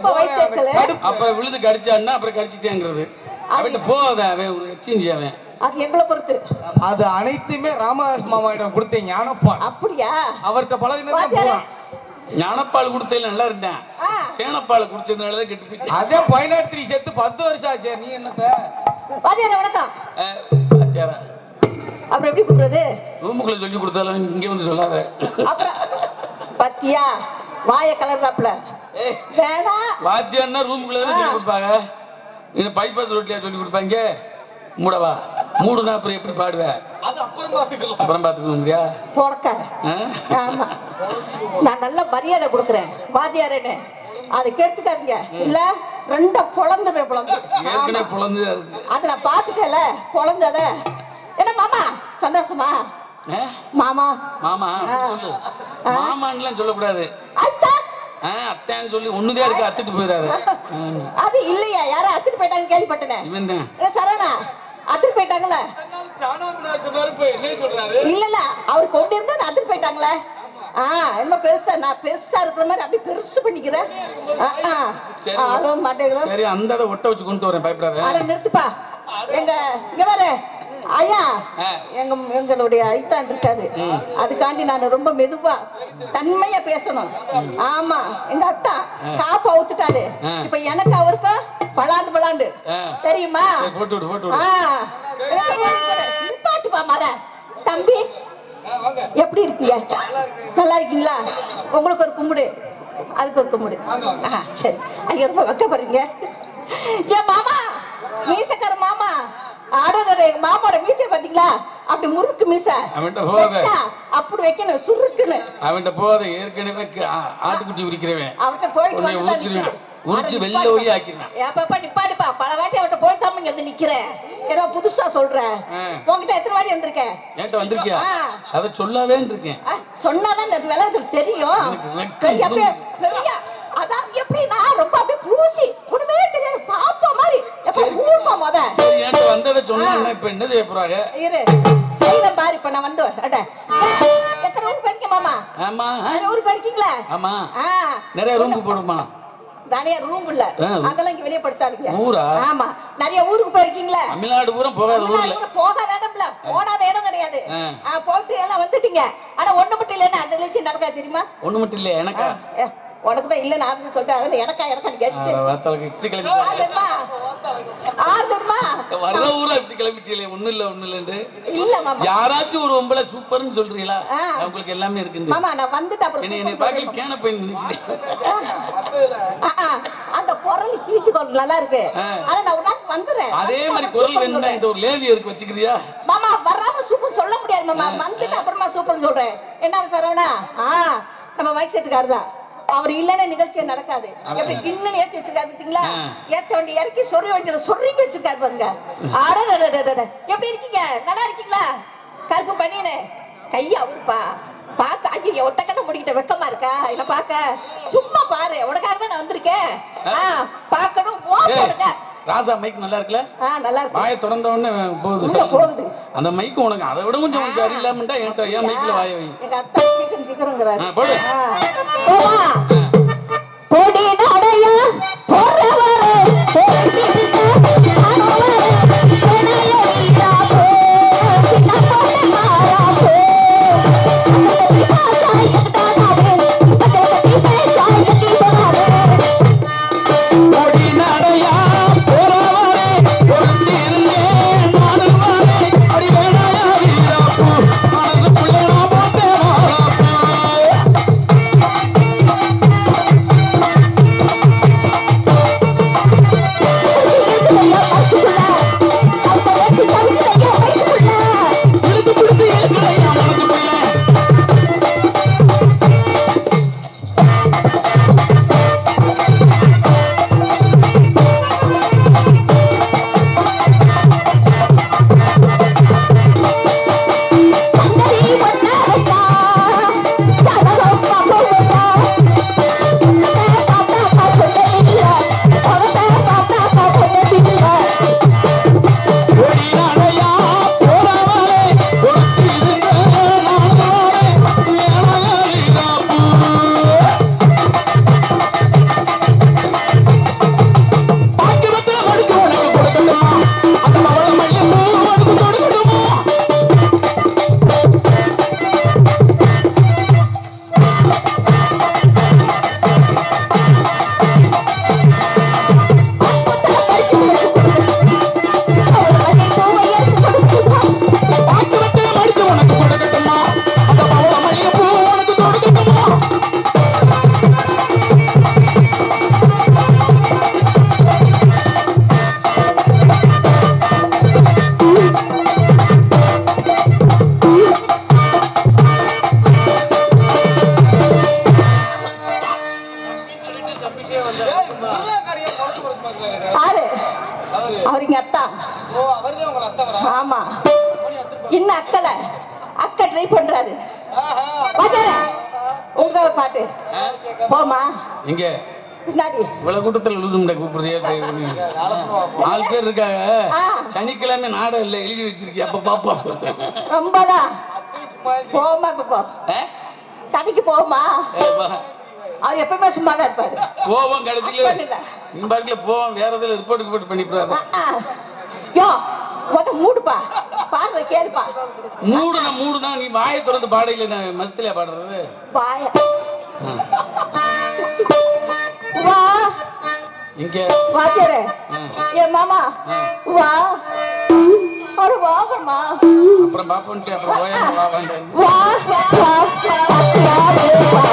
அப்புறம் விழுது கடிச்சான்னா அப்புறம் கடிச்சிட்டேங்கிறது அவன்கிட்ட போகாத அவன் ஒரு எச்சிஞ்சி அவன் அது எங்களை பொறுத்து அது அனைத்துமே ராமதாஸ் மாமாவிடம் கொடுத்த ஞானப்பான் அப்படியா அவர்கிட்ட பழகினது வாத்தியாரே. ஞானப்பால் கொடுத்ததுல நல்லா இருந்தேன் ஆ. சேனப்பால் குடிச்சதுனால தான் கெட்டு போயிட்டேன் அதே பயனாற்றி செத்து பத்து வருஷம் ஆச்சு நீ என்னத்த வாத்தியாரே வணக்கம் அஹ், பாத்தியாரா அப்புறம் எப்படி கூப்பிடுறது ரூமுக்குள்ள சொல்லி கொடுத்தாலும் இங்க வந்து சொல்லாத அப்புறம் பத்தியா வாய கலர்றாப்ல வேணாம் வாத்தியார்னா ரூமுக்குள்ள தானே சொல்லி கொடுப்பாங்க இந்த பைபாஸ் ரோட்லயா சொல்லி கொடுப்பாங்க மூடவா மூடுனா அப்புறம் எப்படி பாடுவேன் அது அப்புறம் பாத்துக்கலாம் அப்புறம் பாத்துக்கணுங்கிறியா போறக்காத ஆ? ஆமா நான் நல்ல மரியாதை கொடுக்குறேன் வாத்தியாரேன்னு அதை கெடுத்துக்காதீங்க இல்ல ரெண்ட பொழந்துடுறேன் பொழந்து ஏற்கனவே புலந்து இருக்கு அதை நான் பார்த்துட்டேன்ல பொழந்தத என்ன மாமா சந்தோஷமா ஆ? மாமா மாமா ஆ. சொல்லு மாமான்னுலாம் சொல்லக்கூடாது அத்தா ஆ, அத்தைன்னு சொல்லி ஒண்ணுதான் இருக்கு அத்துட்டு போயிடாது அது இல்லையா யாரும் அத்துட்டு போயிட்டாங்க கேள்விப்பட்டேன் இவன் தான் ஏ, சரவணா அத்துட்டு போயிட்டாங்களே சாணாமனார் சொன்னாரு இப்ப என்ன சொல்றாரு இல்லல்ல அவர் கொண்டு இருந்தா அது அத்துட்டு போயிட்டாங்களே ஆ என்ன பெருசா நான் பெருசா இருக்கிற மாதிரி அப்படி பெருசு பண்ணிக்கிறேன் ஆ, ஆ. சரி. அதுவும் மாட்டேங்கிறோம் சரி அந்த அதை ஒட்ட வச்சு கொண்டு வரேன் பயப்படாத அட நிறுத்துப்பா எங்க இங்க வர ஐயா ஆ. எங்க எங்களுடைய ஐத்தான் இருக்காரு அதுக்காண்டி நான் ரொம்ப மெதுவா தன்மையா பேசணும் ஆமா எங்க அத்தா காப்பு அவுத்துட்டாரு ஆ. இப்ப எனக்கு அவருக்கும் பலாண்டு பலாண்டு ஆ. தெரியுமா சரி, போட்டு விடு போட்டு ஆ. விடு நிப்பாட்டுப்பா மர தம்பி எப்படி இருக்கீங்க நல்லா இருக்கீங்களா உங்களுக்கு ஒரு கும்பிடு அதுக்கு ஒரு கும்பிடு ஆ, சரி ஐயா ரொம்ப வைக்கப்படுறீங்க ஏன் மாமா மீசக்கார மாமா ஆடோட எங்க மாமாவோட மீசை பாத்தீங்களா அப்படி முறுக்கு மீசை அவன்கிட்ட போகாத. வச்சா அப்படி வைக்கணும் சுருக்குன்னு அவன்கிட்ட போகாத ஏற்கனவே க- ஆ- ஆட்டுக்குட்டி உரிக்கிறவன் அவர்கிட்ட போயிட்டு உன்னை வந்து தான் உரிச்சிருவேன். நிக்குது. உரிச்சு அட வெள்ளை நிப்பாட்டுப்பா. ஒளி ஆக்கிடுவேன். ஏப்பாப்பா நிப்பாடுப்பா பல வாட்டி அவர்கிட்ட போயிட்டு தான் இங்க வந்து நிக்கிறேன் ஏதோ புதுசா சொல்றேன் ஆ. உன்கிட்ட எத்தனை வாட்டி வந்திருக்கேன் என்கிட்ட வந்திருக்கியா ஆ. அதை சொல்லாதேன்னு இருக்கேன் ஆ, சொன்னாதான் இந்த விளையாட்டு தெரியும் எனக்கு வெட்கம் பெரிய பெரிய- உண்டு. பெரிய அதாவது எப்படின்னா ரொம்ப அப்படியே பூசி ஒண்ணுமே தெரியாது பாப்பா மாதிரி எப்ப சரி. ஊர்மா முத சரி என்கிட்ட வந்ததை சொன்னா இப்ப என்ன செய்ய போறாங்க இரு செய்த பாரு இப்ப நான் வந்து அட எத்தனை ஊருக்கு போயிருக்க மாமா ஆமா ஆ? நிறைய ஊருக்கு போயிருக்கீங்களா ஆமா ஆ நிறைய ரூமுக்கு போடுமா நிறைய ரூம் இல்ல ஆ. அதெல்லாம் இங்க வெளியே படுத்தாதீங்க ஊரா? ஆமா நிறைய ஊருக்கு போயிருக்கீங்களா தமிழ்நாடு பூரா போகாத ஊர்ல தமிழ்நாடு கூட போகாத இடம்ல போடாத இடம் கிடையாது ஆ. ஆ, போட்டு எல்லாம் வந்துட்டீங்க ஆனா ஒண்ணு மட்டும் இல்லைன்னா அந்த நிகழ்ச்சி நடக்காது தெரியுமா ஒண்ணு மட்டும் இல்லையா எனக்கா ஏ, உனக்கு தான் இல்ல நான் தான் சொல்லிட்டேன் அதனால எனக்கா எனக்கான்னு கேட்டுட்டு வார்த்தைக்கு இப்படி ஆ கிளம்பிட்டாங்க தெரியுமா ஆ தெரியுமா வர்ற ஊரா இப்படி கிளம்பிட்டீங்களே ஒண்ணும் இல்ல ஒண்ணும் இல்லைன்னு இல்ல மாமா யாராச்சும் ஒரு ஒம்பளை சூப்பர்னு சொல்றீங்களா ஆ. உங்களுக்கு எல்லாமே இருக்குது மாமா நான் வந்துட்டு அப்புறம் என்னை என்னை சூப்பர் பாக்கி சொல்றேன். கேன போய் நினைக்கிறேன் ஆ, ஆ, அந்த குரல் கீச்சு குரல் நல்லா இருக்கு ஆ. ஆனா நான் ஒரு நாள் வந்துடுறேன் அதே வந்து மாதிரி அப்புறம் குரல் சூப்பர்னு வேணும்னா சொல்றேன். இந்த ஒரு லேவி இருக்கு வச்சுக்கிறியா மாமா வராம சூப்பர் சொல்ல முடியாது மாமா வந்துட்டு அப்புறமா சூப்பர் சொல்றேன் என்ன சரவணா ஆ நம்ம மைக் செட்டுக்காரர் தான் அவர் இல்லைன்னா நிகழ்ச்சியே நடக்காது எப்படி கிண்ணு ஏத்தி வச்சிருக்காரு பாத்தீங்களா ஆ. ஏத்த வண்டி இறக்கி சொறி வண்டியில சொருகி வச்சிருக்காரு பாருங்க அடடடடடட. எப்படி இருக்கீங்க நல்லா இருக்கீங்களா கருப்பு பண்ணினு கையா அவருப்பா பார்க்க ஐயோ ஒட்டக்கட்ட முடிக்கிட்ட வெக்கமா இருக்கா என்ன பார்க்க சும்மா பாரு உனக்காக தான் நான் வந்திருக்கேன் ஆ பார்க்கணும் ஓ ஏய், போடுங்க ராசா மைக் நல்லா இருக்குல்ல ஆ நல்லா இருக்கு வாயை திறந்த உடனே போகுது உள்ள sound. போகுது. அந்த மைக் உனக்கு அதை விட கொஞ்சம் உனக்கு சரியில்லாமட்டா என்கிட்ட என் மைக்ல வாய வை எங்க அத்தா சீக்கிரம் சீக்கிரங்கிறாரு ஆ, போடு. ஆ. போமா பொடி நடையா போறவரே ஓடி நடையா போறவரே பொறுத்திருந்தேன் நானும் வரேன் அடி வேணாயா வீராப்பு மனசுக்குள்ள நான் போட்டேன் மாறாப்பு இழுத்து பிடித்து இழுக்கிறேன் மனசுக்குள்ள ஓடி நடையா போறவரே பொறுத்திருந்தேன் நானும் வரேன் அடி வேணாயா வீராப்பு பாக்கியவத்தை மடிச்சு உனக்கு கொடுக்கட்டுமா அந்த மவள மையம் உனக்கு கொடுக்கட்டுமா பாக்கியவத்தை மடிச்சு உனக்கு கொடுக்கட்டுமா அந்த மவள மையம் உனக்கு கொடுக்கட்டுமா ஏய், முருகாக்காரியை குறைச்சு குறைச்சு பார்க்கறாரு. ஆறு அவரு. அவர் இங்க அத்தா ஓ, அவர்தான் உங்களை அத்தவரா? ஆமா இன்னும் அக்கல அக்கா ட்ரை பண்றாரு ஆஹா. பாத்தாரா உங்க பாட்டு போமா இங்க பின்னாடி இவ்வளவு கூட்டத்துல லூசு முண்டை கூப்பிடுறியா நாலு பேர் இருக்காங்க ஆ. சனிக்கிழமை நாடகம் இல்ல எழுதி வச்சிருக்கிய அப்ப பாப்போம் ரொம்பதான் சும்மா இருந்து. போமா இப்ப போ ஆ? கடைக்கு போமா ஏ, வா. அவர் எப்பவுமே சும்மா தான் இருப்பாரு போவோம் கடைசியில அப்படி இல்ல. நீ பாட்டுல போவோம் வேற எதுல ரிப்போர்ட் ரிப்போர்ட் பண்ணிவிடாத ஆ, ஆ. யோ முத மூடுப்பா பாடுறத கேளுப்பா மூடுனா மூடுனா நீ வாயை திறந்து பாடையில நான் மஸ்திலியா பாடுறது வாய வா இங்க வாத்தியாரே ஆ. என் மாமா வா அட வாங்கம்மா அப்புறம் பாப்போன்ட்டு அப்புறம் ஓயாம வா வேண்டாம் வா வா வாத்தியாரே வா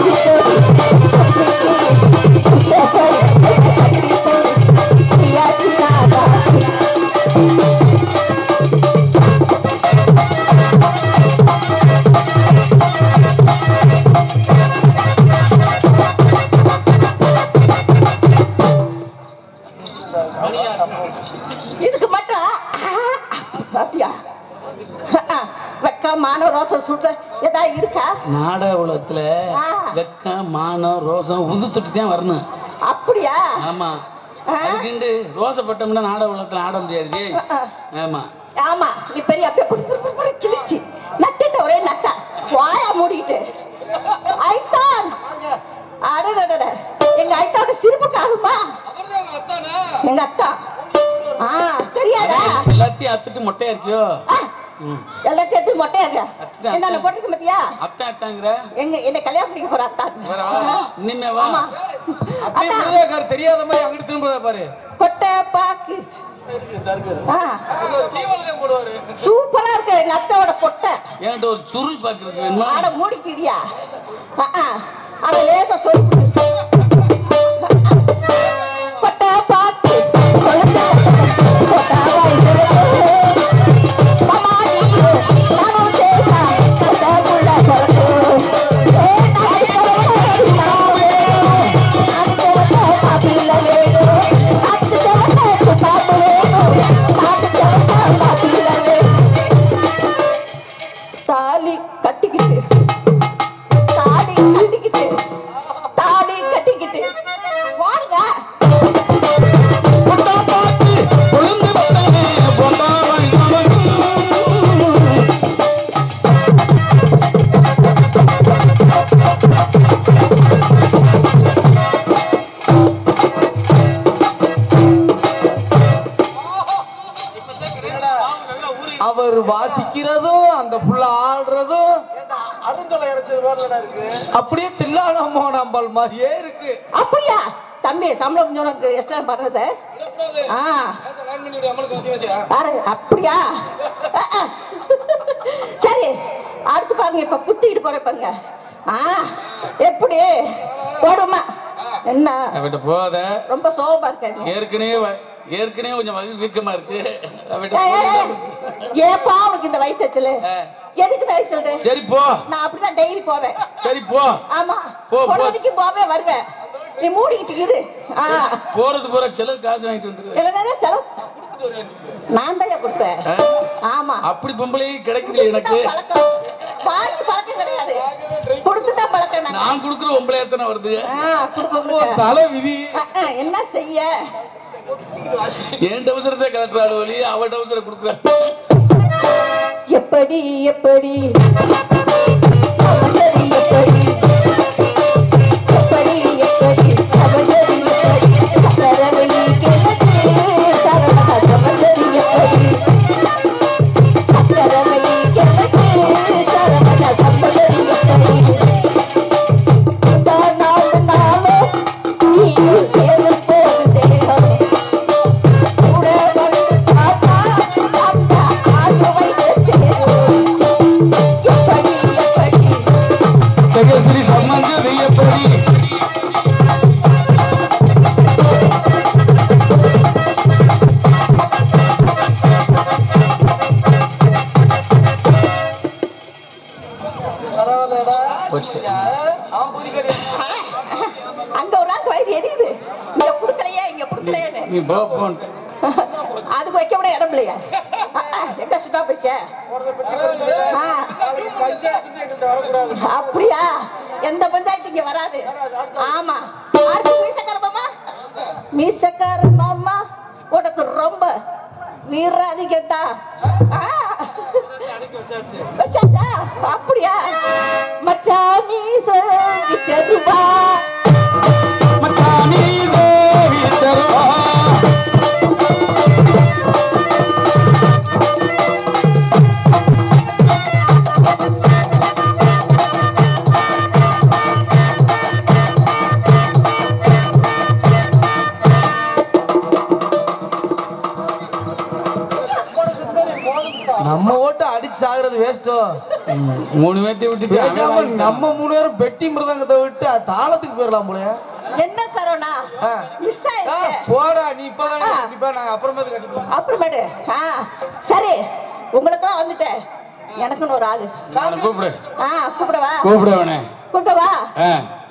இதுக்கு மட்டும் பாத்தியா வெக்கம் மான ரோசம் சுடுற ஏதாவது இருக்கா நாடக உலகத்துல ஆ. வெக்கம் மானம் ரோசம் உதுத்துட்டு தான் வரணும் அப்படியா ஆமா ஆ. அதுக்குண்டு ரோசப்பட்டோம்னா நாடக உலகத்துல ஆட முடியாது டேய். ஆமா ஆமா நீ பெரிய அப்படியே புரு, புரு, புரு, புரு கிழிச்சு நட்டுட்ட ஒரே நட்டா வாயா மூடிக்கிட்டு ஐத்தான் அடடடட எங்க ஐத்தாவோட சிரிப்புக்கு ஆகுமா அவர்தான் உங்க அத்தானா? எங்க அத்தா ஆ தெரியாதா எல்லாத்தையும் அத்துட்டு மொட்டையா இருக்கியோ ஆ, எல்லாத்தையும் எடுத்து மொட்டையா இருக்க அத்தான், என்ன அத்தான். போட்டுக்க மத்தியா அத்தான் அத்தாங்கிற எங்க என்ன கல்யாணம் பண்ணிக்க போற அத்தான் வேற வா. இனிமே வா ஆமா அப்படியே அதான் முருகக்கார் தெரியாத மாதிரி அங்கிட்டு திரும்ப பாரு கொட்டை பாக்கு ஆ, சீவலதம் போடுவாரு சூப்பரா இருக்கு எங்க அத்தாவோட கொட்டை என்கிட்ட ஒரு சுருள் பாக்குறதுக்கு வேணுமா ஆட மூடிக்கிறியா ஆ, ஆ. ஆட லேசா சொல்லு கொட்டை பாக்கு கொழுந்து கொட்டை வாய்ஸ் மாமா நீ நானும் சேரா கொட்டை புள்ள பிறகு ஏ நாய் பிறகு நாவே நாட்டு வந்த மாப்பிள்ளை வேணும் நாட்டு வந்த பாட்டு வேணும் நாட்டு வந்த மாப்பிள்ளை வேணும் தாலி கட்டிக்கிட்டு தாலி கட்டிக்கிட்டு தாலி கட்டிக்கிட்டு வாங்க பொட்டா பாட்டு கொழுந்து வந்தனே பொட்டா வாய்ந்தவன். அவர் வாசிக்கிறதும் அந்த புள்ள ஆடுறதும் அருந்தொலை இறைச்சது மாதிரிடா இருக்கு அப்படியே தில்லான மோனாம்பாள் மாதிரியே இருக்கு அப்படியா தம்பி சம்பளம் கொஞ்சம் உனக்கு எக்ஸ்ட்ரா பண்றது ஆ பாரு அப்படியா அஹ், அஹ். சரி அடுத்து பாருங்க இப்ப குத்திக்கிட்டு போற பாருங்க ஆ எப்படி போடுமா என்ன அவட்ட போத ரொம்ப சோகமா இருக்காங்க ஏற்கனவே வ- ஏற்கனவே கொஞ்சம் வயிறு வீக்கமா இருக்கு அவட்ட ஏய், ஏய், போத. ஏய். ஏப்பா உனக்கு இந்த வயிற்றுச்சல் ஆ. எதுக்கு இந்த வயிற்றுச்சல் சரி போ நான் அப்படிதான் டெய்லி போவேன் சரி போ ஆமா போ, போ. பொழுதுக்கு போவே வருவேன் நீ மூடிக்கிட்டு இரு ஆ போறது போற செலவு காசு வாங்கிட்டு வந்துரு என்னதான் செலவு நான் தான் கொடுப்பேன் ஆ? ஆமா அப்படி பொம்பளையும் கிடைக்குது எனக்கு பழக்கம் வாங்கி பழக்கம் கிடையாது கொடுத்துதான் பழக்கம் நாங்க. நான் குடுக்குற பொம்பளை எத்தனை வருது ஆ, கொடுப்போம் தலை விதி ஆ, ஆ, என்ன செய்ய என் டவுசரத்தை கலட்டுறாடு வழி அவ டவுசரை குடுக்குற எப்படி எப்படி சமந்தரி எப்படி எப்படி எப்படி சமந்தரி எப்படி சக்கரவள்ளி கிழக்கு சரவண சமந்தரி எப்படி சக்கரவள்ளி கிழக்கு சரவண சமந்தரி எப்படி நாலு நாளோ நீயும் சேர்ந்து போகும் தேகம் கூட வந்து பார்த்தா அந்த ஆயுவை எப்படி எப்படி சகஸ்ரீ சம்மந்தது எப்படி போச்சு அங்க ஒரு நாள் வயிறு எரியுது இங்க குடுக்கலையே இங்க குடுக்கலையேன்னு நீ போ போன்ட்டு அதுக்கு வைக்க விட இடம் இல்லையா எங்க சுட்டா வைக்க ஆ, அப்படியா எந்த பஞ்சாயத்து இங்க வராது ஆமா அடுத்து மீசக்கார மாமா மீசக்கார மாமா உனக்கு ரொம்ப வீராதிகத்தா வச்சாச்சா அப்படியா மச்சா மீச செருவா மச்சானி தேவி செல்வா நம்ம ஓட்டு அடிச்சு சாகுறது வேஸ்டோ மூணு பேர்த்தையும் விட்டுட்டு அவன் பேசாம வாங்கிட்டான். நம்ம மூணு பேரும் பெட்டி மிருதங்கத்தை விட்டு தாளத்துக்கு போயிடலாம் போல என்ன சரவணா ஆ. மிஸ் ஆ, ஆயிடுச்சு போடா நீ இப்பதான் ஆ. கண்டிப்பா நாங்க அப்புறமேட்டு கட்டிக்கலாம் அப்புறமேட்டு ஆ சரி உங்களுக்கெல்லாம் வந்துட்டேன் எனக்குன்னு ஒரு ஆளு அவனை கூப்பிடு ஆ கூப்பிடவா கூப்பிடு அவனை கூப்பிடவா ஆ.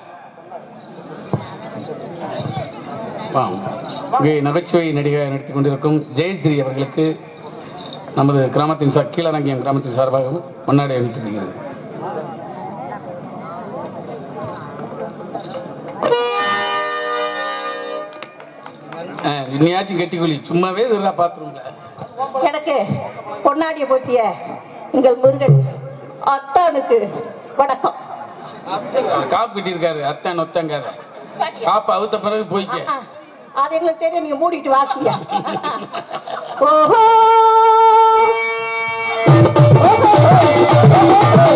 வா. இங்கே நகைச்சுவை நடிகை நடித்துக் கொண்டிருக்கும் ஜெயஸ்ரீ அவர்களுக்கு நமது கிராமத்தின் சா கீழரங்கியம் கிராமத்தின் சார்பாக மன்னாடி அளிக்கப்படுகிறது ஆ, இன்னையாச்சும் கெட்டிக்குழி சும்மாவே இதெல்லாம் பாத்ரூம்ல எனக்கு பொன்னாடிய போத்திய எங்கள் முருகன் அத்தானுக்கு வணக்கம் காப்பு கட்டியிருக்காரு அத்தான் ஒத்தங்காத காப்பு அவுத்த பிறகு போய்க்க ஆ, அது எங்களுக்கு தெரியும் நீங்க மூடிட்டு வாசிங்க ஓஹோ ஓஹோ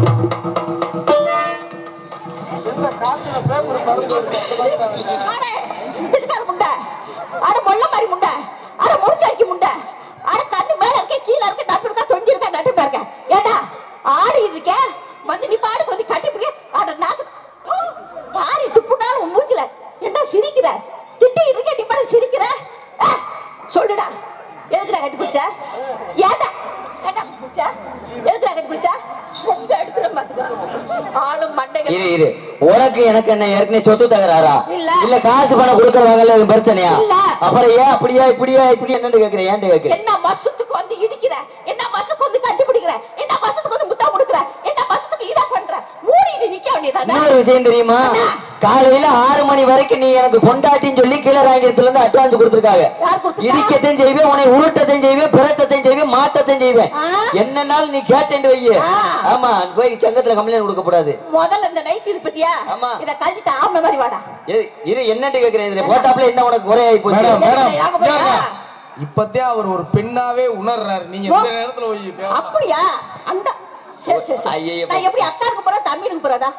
அடே, பிசுக்கார முண்டை. அட, மொள்ள மாதிரி முண்டை. அட, முடிச்சாக்கி முண்டை. அட, கண்ணு மேல இருக்க, கீழ இருக்க, நட்டு இருக்க, தொங்கி இருக்க, நட்டு இருக்க. ஏண்டா, ஆடிட்டு இருக்க? வந்து நீ பாடு வந்து கட்டி பிடிக்க. அட, நாசு. ஹு, பாரு, துப்புனாலும் உன் மூஞ்சில. ஏண்டா சிரிக்கிற? திட்டிட்டு இருக்க, நீ பாரு சிரிக்கிற? ஆ, சொல்லுடா எதுக்குடா கட்டி பிடிச்ச ஏண்டா ஏண்டா பிடிச்ச எதுக்குடா கட்டி பிடிச்ச உங்க எடுத்துட பாத்துக்கோ ஆளும் மண்டைகள் இரு இரு உனக்கு எனக்கு என்ன ஏற்கனவே சொத்து தகராறா இல்ல. இல்ல காசு பணம் கொடுக்கறவாங்கல்ல இது பிரச்சனையா இல்ல. அப்புறம் ஏன் அப்படியா இப்படியா இப்படி என்னன்னு கேக்குறேன் ஏன்ட்டு கேக்குறேன் என்ன மசத்துக்கு வந்து இடிக்கிற என்ன மசத்துக்கு வந்து கட்டி பிடிக்கிற என்ன மசத்துக்கு வந்து முத்தா கொடுக்குற என்ன மசத்துக்கு இதா பண்ற மூடி இது நிக்க வேண்டியதானே இன்னொரு விஷயம் தெரியுமா காலையில ஆறு மணி வரைக்கும் நீ எனக்கு பொண்டாட்டின்னு சொல்லி கீழே ராங்கியத்துல இருந்து அட்வான்ஸ் கொடுத்துருக்காங்க யார் கொடுத்துருக்கா? இடிக்கத்தையும் செய்வேன் உன்னை உருட்டத்தையும் செய்வேன் பிரட்டத்தையும் செய்வேன் மாட்டத்தையும் செய்வேன் ஆ. என்னன்னாலும் நீ கேட்டேன்னு வைய ஆ. ஆமா போய் சங்கத்துல கம்ப்ளைண்ட் கொடுக்க கூடாது முதல்ல இந்த நைட் இது பத்தியா ஆமா. இத கழட்டிட்டு ஆம்பளை மாதிரி வாடா இரு, இரு என்னட்டு கேக்குறேன் இதுல போட்டாப்ல என்ன உனக்கு குறை ஆகி போச்சு மேடம், மேடம். ஏங்க போறியா? இப்பத்தே அவர் ஒரு பெண்ணாவே உணர்றாரு நீங்க இந்த நேரத்துல போய் தேவை- அப்படியா அந்த சரி சரி சரி ஐயையோ. நான் எப்படி அக்காருக்கு போறேன் தம்பிக்கு போறதா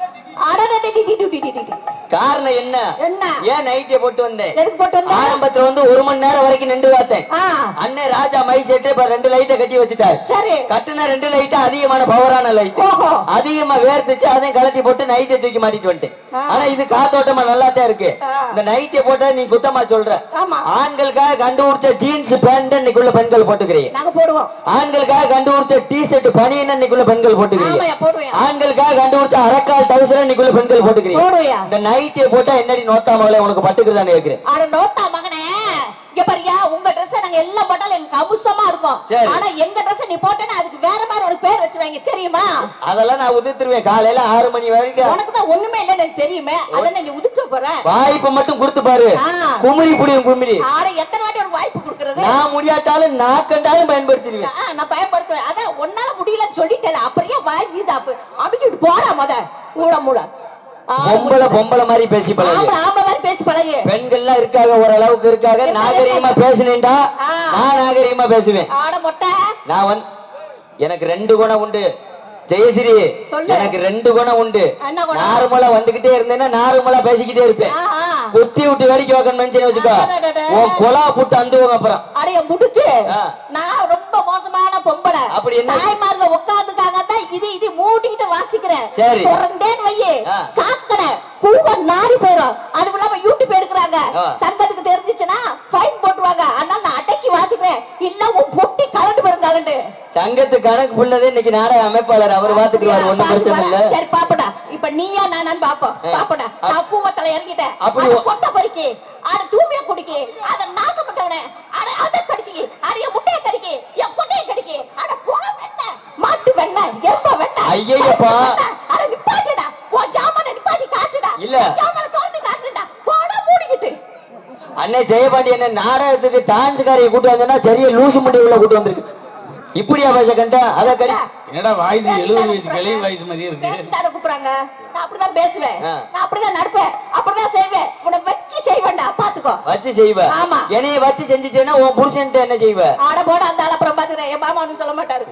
அடடடடி டி டி டி டி டி டி. காரணம் என்ன என்ன? ஏன் நைட்டே போட்டு வந்தேன் எதுக்கு போட்டு வந்த? ஆரம்பத்துல வந்து ஒரு மணி நேரம் வரைக்கும் நின்று பார்த்தேன் ஆ அண்ணன் ராஜா மை செட்டு இப்ப ரெண்டு லைட்டை கட்டி வச்சுட்டாரு சரி கட்டுன ரெண்டு லைட் அதிகமான பவரான லைட் ஓஹோ. அதிகமா வேர்த்துச்சு அதையும் கலட்டி போட்டு நைட்டை தூக்கி மாட்டிட்டு வந்துட்டேன் ஆ. ஆனா இது காத்தோட்டமா நல்லா தான் இருக்கு ஆ. இந்த நைட்டை போட்டா நீ குத்தமா சொல்ற ஆமா. ஆண்களுக்காக கண்டுபிடிச்ச ஜீன்ஸ் பேண்ட் இன்னைக்குள்ள பெண்கள் போட்டுக்கிறீங்க நாங்க போடுவோம் ஆண்களுக்காக கண்டுபிடிச்ச டி ஷர்ட் பனியன் இன்னைக்குள்ள பெண்கள் போட்டுக்கிறீங்க ஆமாயா போடுவேன் ஆண்களுக்காக கண்டுபிடிச்ச அரக்கால் டவுசர் இன்னைக்குள்ள பெண்கள் போட்டுக்கிறீங்க போடுவையா இந்த நைட்டே போட்டா என்னடி நோத்தாமல உனக்கு பட்டுக்குதான்னு கேக்குறேன் அட நோத்தா மகனே இங்க பாரியா உங்க Dress நாங்க எல்லாம் போட்டாலும் எனக்கு அமுசமா இருக்கும் சரி. ஆனா எங்க Dress நீ போட்டேன்னா அதுக்கு வேற மாதிரி ஒரு பேர் வச்சுருவாங்க தெரியுமா அதெல்லாம் நான் உதிர்த்துருவேன் காலையில ஆறு மணி வரைக்கும் உனக்கு தான் ஒண்ணுமே இல்லைன்னு எனக்கு தெரியுமே அதான் நீ உதுக்க போற வாய்ப்பு மட்டும் கொடுத்து பாரு ஆ. குமிரி புடியும் குமிரி ஆட எத்தனை வாட்டி உனக்கு வாய்ப்பு கொடுக்கறது நான் முடியாட்டாலும் நான் கண்டாலும் பயன்படுத்திடுவேன் ஆ, நான் பயன்படுத்துவேன் அதான் உன்னால முடியலன்னு சொல்லிட்டேன் அப்படியே வாய் வீதாப்பு அமைக்கிட்டு போடா முத மூட மூட பொம்பளை பொம்பளை மாதிரி பேசி பழகு ஆம்பளை ஆம்பளை மாதிரி பேசி பழகு பெண்கள்லாம் இருக்காங்க ஓரளவுக்கு இருக்காங்க நாகரீகமா பேசுனேன்டா ஆ. நான் நாகரீகமா பேசுவேன் ஆட மொட்டை நான் வந்து எனக்கு ரெண்டு குணம் உண்டு ஜெயஸ்ரீ சொல்லு. எனக்கு ரெண்டு குணம் உண்டு என்ன குணம்? நார்மலா வந்துகிட்டே இருந்தேன்னா நார்மலா பேசிக்கிட்டே இருப்பேன் ஆ, ஆ. குத்தி விட்டு வேடிக்கை வைக்கணும் நினைச்சேன்னு வச்சுக்கோ அடடடட. உன் கொலா புட்டு அந்துவங்க அப்புறம் அடைய முடுக்கு ஆ. நான் ரொம்ப மோசமான பொம்பளை அப்படி என்ன? தாய்மார்ல உட்கார்ந்துக்காக தான் இது இது மூடிக்கிட்டு வாசிக்கிறேன் சரி. பிறந்தேன்னு வையே ஆ. சாக்கடை கூவ நாரி போயிடும் அதுவும் இல்லாம யூடியூப் எடுக்கிறாங்க ஆ. சங்கத்துக்கு தெரிஞ்சிச்சுன்னா ஃபைன் போட்டுருவாங்க அதனால நான் அடக்கி வாசிக்கிறேன் இல்ல உன் பொட்டி கலண்டு போயிருங்க கலண்டு சங்கத்து கணக்கு புள்ளதே இன்னைக்கு நாடக அமைப்பாளர் அவர் பாத்துக்குவாரு ஒண்ணும் பிரச்சனை இல்ல சரி பாப்படா இப்ப நீயா நானான்னு பாப்போம் ஆ. பாப்படா நான் கூவத்துல இறங்கிட்டேன் அப்படி அட ஒ- கொட்டை பொறுக்கி அட தூமிய குடிக்கி அத நாசப்பட்டவனே அட அத கடிச்சி அட என் முட்டைய கடிக்கி என் கொட்டைய கடிக்கி அட போன வெண்ண மாட்டு வெண்ண எருப்ப வெண்ண ஐயையப்பா. அட நிப்பாட்டுடா உன் ஜாமான நிப்பாட்டி காட்டுடா இல்ல. உன் ஜாமான கவுந்து காட்டுடா போடா மூடிக்கிட்டு அண்ணே ஜெயபாண்டி என்ன நாடகத்துக்கு டான்ஸ்காரையை கூட்டு வந்தா சரியா லூசு முடி உள்ள கூட்டு வந்திருக்கு இப்படியா பேச கண்டா அத கடி என்னடா வாய்ஸ் எழுபது வயசு கிளவி வாய்ஸ் மாதிரியே இருக்கு பேசிட்டார கூப்பிடுறாங்க நான் அப்படிதான் பேசுவேன் ஆ. நான் அப்படிதான் நடப்பேன் அப்படிதான் செய்வேன் உன்னை வச்சு செய்வேன்டா பாத்துக்கோ வச்சு செய்வ ஆமா. என்னைய வச்சு செஞ்சுச்சேன்னா உன் புருஷன்ட்ட என்ன செய்வ ஆட போட அந்த ஆள் அப்புறம் பாத்துக்கிறேன் என் மாமா ஒண்ணும் சொல்ல மாட்டாரு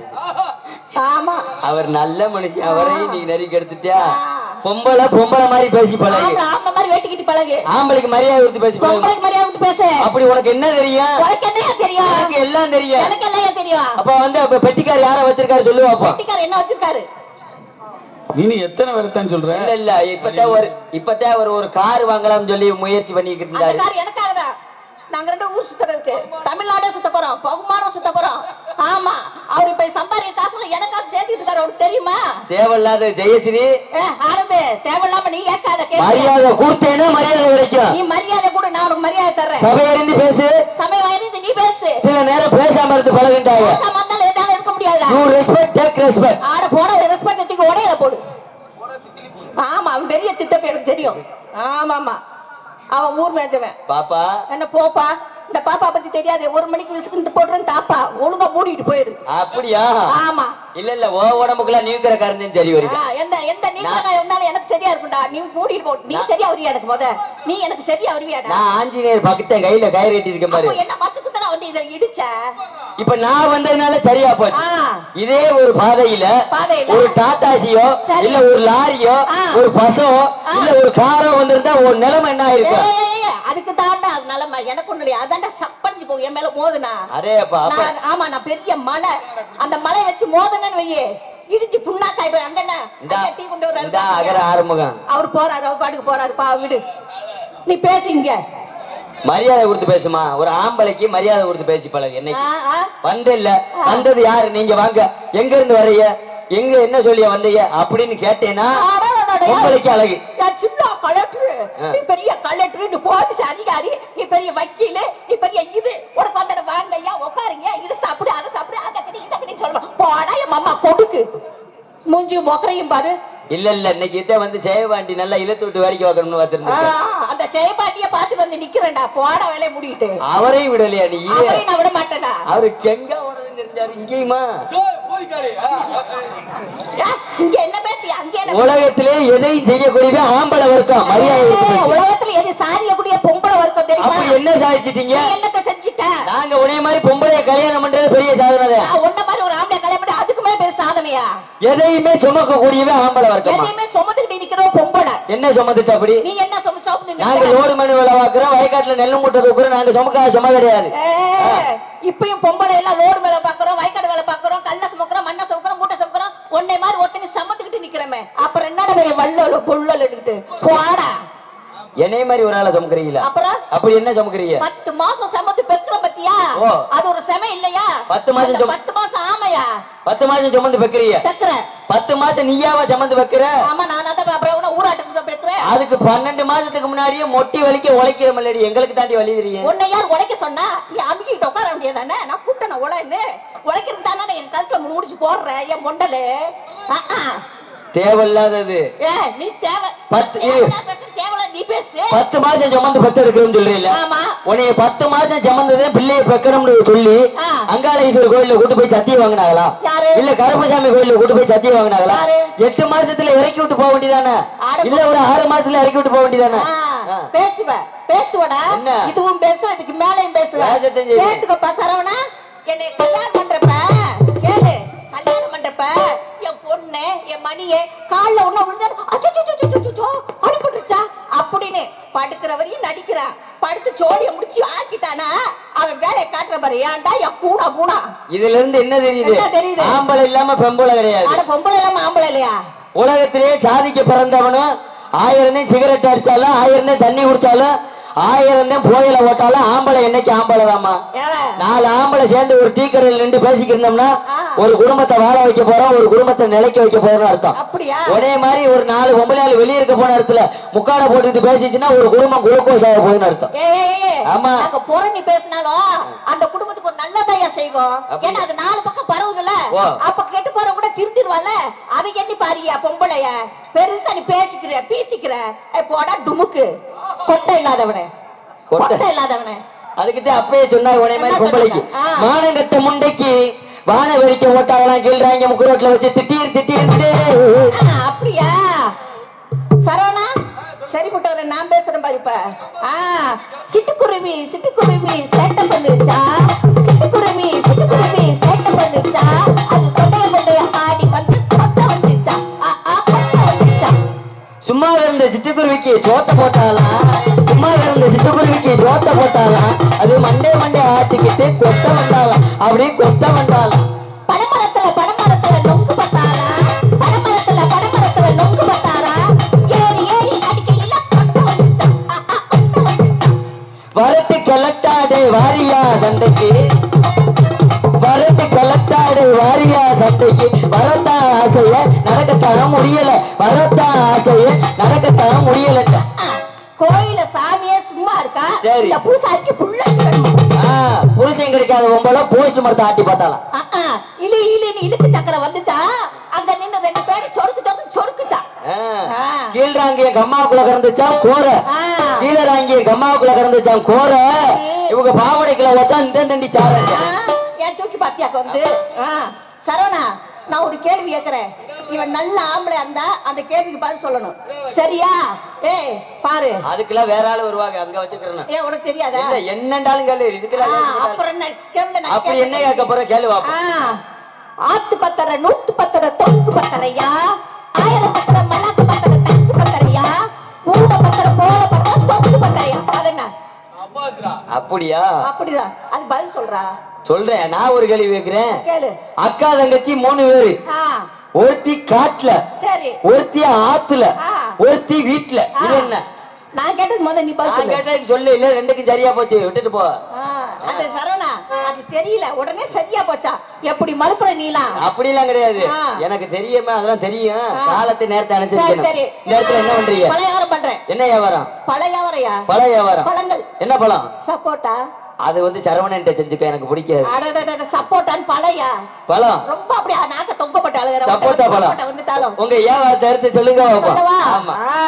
ஆமா அவர் நல்ல மனுஷன் அவரையும் நீ நெருக்கி எடுத்துட்டியா ஆ. பொம்பளை பொம்பளை மாதிரி பேசி பழகு ஆமா ஆமா மாதிரி வெட்டிக்கிட்டு பழகு ஆம்பளைக்கு மரியாதை கொடுத்து பேசி பழகு பொம்பளைக்கு மரியாதை விட்டு பேசு அப்படி உனக்கு என்ன தெரியும் உனக்கு என்னையா தெரியும் எனக்கு எல்லாம் தெரியும் எனக்கு எல்லாம் தெரியும் அப்ப வந்து அப்ப பெட்டிக்கார் யார வச்சிருக்காரு சொல்லுவாப்பா குட்டிக்காரர் என்ன வச்சிருக்காரு நீ எத்தனை வருத்தான்னு சொல்ற இல்ல இல்ல இப்பதான் ஒரு இப்பதான் அவர் ஒரு கார் வாங்கலாம்னு சொல்லி முயற்சி பண்ணிக்கிட்டு அந்த இருந்தாரு கார் எனக்காக தான் நாங்க ரெண்டு ஊர் சுத்துறதுக்கு தமிழ்நாடே சுத்த போறோம் பகுமானம் சுத்த போறோம் ஆமா அவர் இப்ப சம்பாதிக்க காசுல எனக்காக சேர்த்துட்டு இருக்காரு அவருக்கு தெரியுமா தேவையில்லாத ஜெயஸ்ரீ ஏ, ஆனந்து தேவையில்லாம நீ கேட்காத கேட்க மரியாதை கொடுத்தேன்னா மரியாதை கிடைக்கும் நீ மரியாதை கூட நான் உனக்கு மரியாதை தர்றேன் சபையிலிருந்து பேசு சமயம் வாயிருந்து நீ பேசு சில நேரம் பேசாம இருந்து பழகிட்டாங்க பேசாம இருந்தாலும் என்னால இருக்க முடியாதுடா யூ ரெஸ்பெக்ட் டேக் ரெஸ்பெக்ட் ஆட போட ஒரு ரெஸ்பெக்ட் எடுத்துக்கு உடையில போடு ஆமா அவன் பெரிய திட்டப்பு எனக்கு தெரியும் ஆமா ஆமா அவன் ஊர் மேய்ச்சவன் பாப்பா என்ன போப்பா இந்த பாப்பா பத்தி தெரியாது ஒரு மணிக்கு விசுக்கு போடுறேன் தாப்பா ஒழுங்கா மூடிட்டு போயிரு அப்படியா ஆமா இல்ல இல்ல ஓ உடம்புக்குள்ள நியூக்கிற கருந்தும் சரி வருது ஆ, எந்த எந்த நீங்க இருந்தாலும் எனக்கு சரியா இருக்கும்டா நீ மூடிட்டு போ நீ சரியா வருவியா எனக்கு முத நீ எனக்கு சரியா வருவியாடா நான் ஆஞ்சநேயர் பக்கத்தை கையில கயிறு கட்டி இருக்கேன் பாரு அப்போ என்ன மசுக்கு தானே வந்து இதை இடிச்ச இப்ப நான் வந்ததுனால சரியா போச்சு ஆ. இதே ஒரு பாதையில பாதையில? ஒரு டாட்டாசியோ சரி. இல்ல ஒரு லாரியோ ஆ. ஒரு பஸ்ஸோ இல்ல ஒரு காரோ வந்திருந்தா ஒரு நிலைமை என்ன ஆயிருக்கும் ஏய், அதுக்கு தாண்டா நிலைமை எனக்கு ஒண்ணு இல்லையா அதான்டா சப்பறிஞ்சு போகும் என் மேல மோதுனா அரே அப்பா அப்ப நான் ஆமா நான் பெரிய மலை அந்த மலை வச்சு மோதனன்னு வையே இடிச்சு புண்ணாக்காய் போய் அங்க என்ன இந்தா அங்க டீ கொண்டு இந்தா அகர வர்றாரு ஆறுமுகம் அவர் போறாரு அவர் பாட்டுக்கு போறாரு பா விடு நீ பேசுங்க மரியாதை கொடுத்து பேசுமா ஒரு ஆம்பளைக்கு மரியாதை கொடுத்து பேசி பழகு என்னைக்கு ஆ, ஆ. வந்த இல்ல வந்தது யாரு நீங்க வாங்க எங்க இருந்து வர்றீங்க எங்க என்ன சொல்லிய வந்தீங்க அப்படின்னு கேட்டேன்னா அடடடடா. பொம்பளைக்கு அழகு நான் சின்ன கலெக்டர் ஆ. நீ பெரிய கலெக்டர் நீ போலீஸ் அதிகாரி நீ பெரிய வக்கீல் நீ பெரிய இது உனக்கு வந்து வாங்க ஐயா உட்காருங்க இது சாப்பிடு அதை சாப்பிடு அதை கட்டி இதை கட்டி சொல்லணும் போடா என் மாமா கொடுக்கு மூஞ்சி மொக்கரையும் பாரு இல்ல இல்ல இன்னைக்கு இதை வந்து சேவாண்டி நல்லா இழுத்து விட்டு வேடிக்கை பார்க்கணும்னு ஆ, பார்த்திருந்தேன் அந்த ஜெயபாட்டிய பார்த்து வந்து நிக்கிறேன்டா போட வேலையை முடியிட்டு அவரையும் விடலையா நீ அவரையும் நான் விட மாட்டேன்டா அவரு கெங்கா உனதுன்னு தெரிஞ்சாரு இங்கேயுமா ஏ, இங்க என்ன பேசியா அங்க என்ன உலகத்திலே எதையும் செய்யக்கூடியது ஆம்பளை வர்க்கம் மரியாதை கொடுத்து ஏய், பேசு. உலகத்துல எது சாரிய கூடிய பொம்பளை வர்க்கம் தெரியுமா அப்படி என்ன சாதிச்சிட்டீங்க நீ என்னத்த செஞ்சுட்ட நாங்க உடைய மாதிரி பொம்பளைய கல்யாணம் பண்றது பெரிய சாதனை தான். நான் உன்ன மாதிரி ஒரு ஆம்பளை கல்யாணம் பண்ணி அதுக்கு மேல பெரிய சாதனையா எதையுமே சுமக்க கூடியவே ஆம்பளை வர்க்கமா எதையுமே சுமந்துக்கிட்டு நிக்கிற பொம்பளை என்ன சுமந்துட்டு அப்படி நீ என்ன சும சுமந்து நாங்க நிக்கிற? லோடு மணி வேலை பார்க்கிறோம் வயக்காட்டுல நெல்லு மூட்டை தூக்குறோம் நாங்க சுமக்காத சும கிடையாது ஏய், இப்பயும் பொம்பளை எல்லாம் ரோடு வேலை பாக்குறோம் வயக்காடு வேலை பாக்குறோம் கல்ல சுமக்கிறோம் மண்ணை சுமக்கிறோம் மூட்டை சுமக்கிறோம் உன்னை மாதிரி ஒருத்தங்க சமத்துக்கிட்டு நிக்கிறமே அப்புறம் என்னடா பெரிய வள்ளல் புள்ளல் எடுக்கிட்டு போடா என்னைய மாதிரி ஒரு ஆளை சுமக்கிறீங்களா அப்புறம் அப்படி என்ன சுமக்கிறீங்க பத்து மாசம் சமத்து பெக்குறோம் பத்தியா ஓ. அது ஒரு செம இல்லையா பத்து மாசம் அந்த சும- பத்து மாசம் ஆமையா பத்து மாசம் சுமந்து வைக்கிறீங்க பெக்குற பத்து மாசம் நீயாவா சுமந்து வைக்கிற ஆமா நான் தான் அப்புறம் உன்னை ஊராட்டுக்கு தான் பெக்குறேன் அதுக்கு பன்னெண்டு மாசத்துக்கு முன்னாடியே மொட்டி வலிக்க உழைக்கிற மல்லடி எங்களுக்கு தாண்டி வலி தெரியும் உன்னை யார் உழைக்க சொன்னா நீ அமுக்கிட்டு உட்கார வேண்டியதானே நான் கூப்பிட்டேன் உழைன்னு உழைக்கிறது தானே என் கழுத்துல முடிச்சு போடுறேன் என் மொண்டலு ஆ, ஆ. தேவையில்லாதது ஏ நீ தேவை பத்து- தேவையில்லாத பேசு, தேவையில்ல நீ பேசு பத்து மாசம் சுமந்து பெத்து எடுக்கணும்னு சொல்றீங்களா ஆமா. உன்னைய பத்து மாசம் சுமந்ததே பிள்ளைய பெக்கணும்னு சொல்லி ஆ. அங்காளேஸ்வரர் கோயில்ல கூட்டு போய் சத்தியம் வாங்கினாங்களா யாரு? இல்ல கருப்பசாமி கோயில்ல கூட்டு போய் சத்தியம் வாங்கினாங்களா யாரு? எட்டு மாசத்துல இறக்கி விட்டு போக வேண்டியதானே ஆட இல்ல ஒரு ஆறு மாசத்துல இறக்கி விட்டு போக வேண்டியதானே ஆ, பேசுவ பேசுவடா என்ன? இதுவும் பேசுவ இதுக்கு மேலையும் பேசுவ பேசத்தான் செய்வேன். கேட்டுக்கப்பா சரவணா என்னை கல்யாணம் பண்றப்ப கேளு கல்யாணம் பண்றப்ப என் பொண்ணு என் மணியே கால்ல ஒண்ணு விழுந்தா அச்சோ அடிபட்டுச்சா அப்படின்னு படுக்கிறவரையும் நடிக்கிறான் படுத்து சோழிய முடிச்சு ஆக்கிட்டானா அவன் வேலையை காட்டுற பாரு ஏன்டா என் கூடா கூடா இதுல இருந்து என்ன தெரியுது என்ன தெரியுது? ஆம்பளை இல்லாம பெம்பளை கிடையாது ஆனா பொம்பளை இல்லாம ஆம்பளை இல்லையா உலகத்திலே சாதிக்க பிறந்தவனும் ஆயிரம் தான் சிகரெட் அடிச்சாலும் ஆயிரம் தான் தண்ணி குடிச்சாலும் ஆயிரம் தான் புகையில ஓட்டாலும் ஆம்பளை என்னைக்கு ஆம்பளை தாமா ஏன் நாலு ஆம்பளை சேர்ந்து ஒரு டீ கடையில் நின்று பேசிக்கிட்டு இருந்தோம்னா ஆ. ஒரு குடும்பத்தை வாழ வைக்க போறோம் ஒரு குடும்பத்தை நிலைக்க வைக்க போறோம்னு அர்த்தம் அப்படியா ஒரே மாதிரி ஒரு நாலு பொம்பளையாள் வெளியே இருக்க போன இடத்துல முக்காட போட்டுட்டு பேசிச்சுன்னா ஒரு குடும்பம் குளுக்கோஸ் ஆக போகுதுன்னு அர்த்தம் ஏய், ஏய், ஏய். ஆமா. நாங்க புறணி பேசினாலும் அந்த குடும்பத்துக்கு ஒரு நல்லதையா செய்வோம் அப்படி. ஏன்னா அது நாலு பக்கம் பரவுதுல ஓ. அப்ப கெட்டு போற கூட திருத்திடுவால அதை எண்ணி பாரியா பொம்பளைய பெருசா நீ பேசிக்கிற பீத்திக்கிற ஏய், போடா டுமுக்கு கொட்டை இல்லாதவனே கொட்டை? கொட்டை இல்லாதவனே அதுக்கிட்ட அப்பயே சொன்னா உடனே மாதிரி என்ன பொம்பளைக்கு சொன்னாங்க? ஆ. மானங்கட்ட முண்டைக்கு வான வெறிக்க ஓட்டாங்களாம் கீழ்றாங்க முக்குரோட்ல வச்சு திட்டீர் திட்டீர் ஆ, அப்படியா சரவணா சரி முட்டவரை நான் பேசுறேன் பாரு இப்ப ஆ சிட்டுக்குருவி சிட்டுக்குருவி சேட்டை பண்ணுச்சா சிட்டுக்குருவி சிட்டுக்குருவி சேட்டை பண்ணுச்சா அது கொண்டைய கொண்டைய ஆடி வந்து கொத்த வந்துச்சா ஆ, ஆ, கொத்த வந்துச்சா சும்மா இருந்த சிட்டுக்குருவிக்கு சோத்த போட்டாலாம் சும்மா இருந்த சிட்டுக்குருவிக்கு சோத்த போட்டாலாம் அது மண்டே மண்டே ஆட்டிக்கிட்டு கொத்த வந்தாலாம் அப்படியே கொத்த வந்தாலாம் பனைமரத்துல பனைமரத்துல நொங்கு பத்தாரா பனைமரத்துல பனைமரத்துல நொங்கு பத்தாரா ஏறி ஏறி அடிக்கையில கொத்த வந்துச்சா ஆ, ஆ, கொத்த வந்துச்சா வரட்டு கலட்டாடே வாரியா சண்டைக்கு வரட்டு கலட்டாடே வாரியா சண்டைக்கு வரத்தா ஆசைய நடக்கத்தான் முடியல வரத்தா ஆசைய நடக்கத்தான் முடியல கோயில சாமியே சும்மா இருக்கா சரி. இந்த பூசாரிக்கு புள்ள வேணுமா? ஆ, புருஷன் கிடைக்காத பொம்பளை போஸ்ட் மரத்தை ஆட்டி பார்த்தாலாம் ஆ, ஆ, இழு இழுன்னு இழுக்கு சக்கரம் வந்துச்சா அங்க நின்னு ரெண்டு பேரும் சொருக்கு சொருக்கு சொருக்குச்சா ஆ. கீழ்றாங்கிய கம்மாவுக்குள்ள கறந்துச்சான் கோர ஆ. கீழறாங்கிய கம்மாவுக்குள்ள கறந்துச்சான் கோர ஏ. இவங்க பாவடைக்குள்ள வச்சா இந்த தண்டி சார ஆ, ஏன் தூக்கி பாத்தியாக்க வந்து ஆ, சரவணா நான் ஒரு கேள்வி கேக்குறேன் இவன் நல்ல ஆம்பளை இருந்தா அந்த கேள்விக்கு பதில் சொல்லணும் சரியா ஏய் பாரு அதுக்கெல்லாம் வேற ஆளு வருவாங்க அங்க வச்சுக்கிறேன் ஏன் உனக்கு தெரியாதா இல்ல என்னண்டாலும் கேளு ஆ, இதுக்கெல்லாம் கேட்க அப்புறம் என்ன கேள்வி நான் அப்படி என்ன கேட்க போற கேளு பாப்போம் ஆ, ஆத்து பத்தரை நூத்து பத்தரை தொக்கு பத்தரையா ஆயிரம் பத்தரை மலாக்கு பத்தரை தக்கு பத்தரையா ஊட பத்தரை போல பத்தரை தொக்கு பத்தரையா அது என்ன அப்படியா அப்படிதான் அது பதில் சொல்றா சொல்றேன் நான் ஒரு கேள்வி கேக்குறேன் கேளு அக்கா தங்கச்சி மூணு பேரு ஆ ஒருத்தி காட்டுல சரி ஒருத்தி ஆத்துல ஆ. ஒருத்தி வீட்டுல ஆ. இது என்ன நான் கேட்டது முதல்ல நீ பதில் நான் சொல்லு கேட்டதுக்கு சொல்லு இல்ல ரெண்டுக்கும் சரியா போச்சு விட்டுட்டு போ ஆ, அது சரவணா அது தெரியல உடனே சரியா போச்சா எப்படி மறுப்புற நீலாம் அப்படிலாம் கிடையாது ஆ. எனக்கு தெரியுமா அதெல்லாம் தெரியும் ஆ. காலத்தை நேரத்தை சரி அனுசரிக்கணும் சரி இந்த இடத்துல என்ன பண்றீங்க பழ வியாபாரம் பண்றேன் என்ன வியாபாரம் பழ வியாபாரையா பழ வியாபாரம் பழங்கள் என்ன பழம் சப்போட்டா அது வந்து சரவணன்ட்ட செஞ்சுக்க எனக்கு பிடிக்காது அடடடட சப்போட்டான்னு பழையா பழம் ரொம்ப அப்படியே நாக்க தொங்கப்பட்ட அழுகிற சப்போட்டா பழம் வந்துட்டாலும் உங்க வியாபாரத்தை எடுத்து சொல்லுங்க பாப்போம் சொல்லவா? ஆமா ஆ.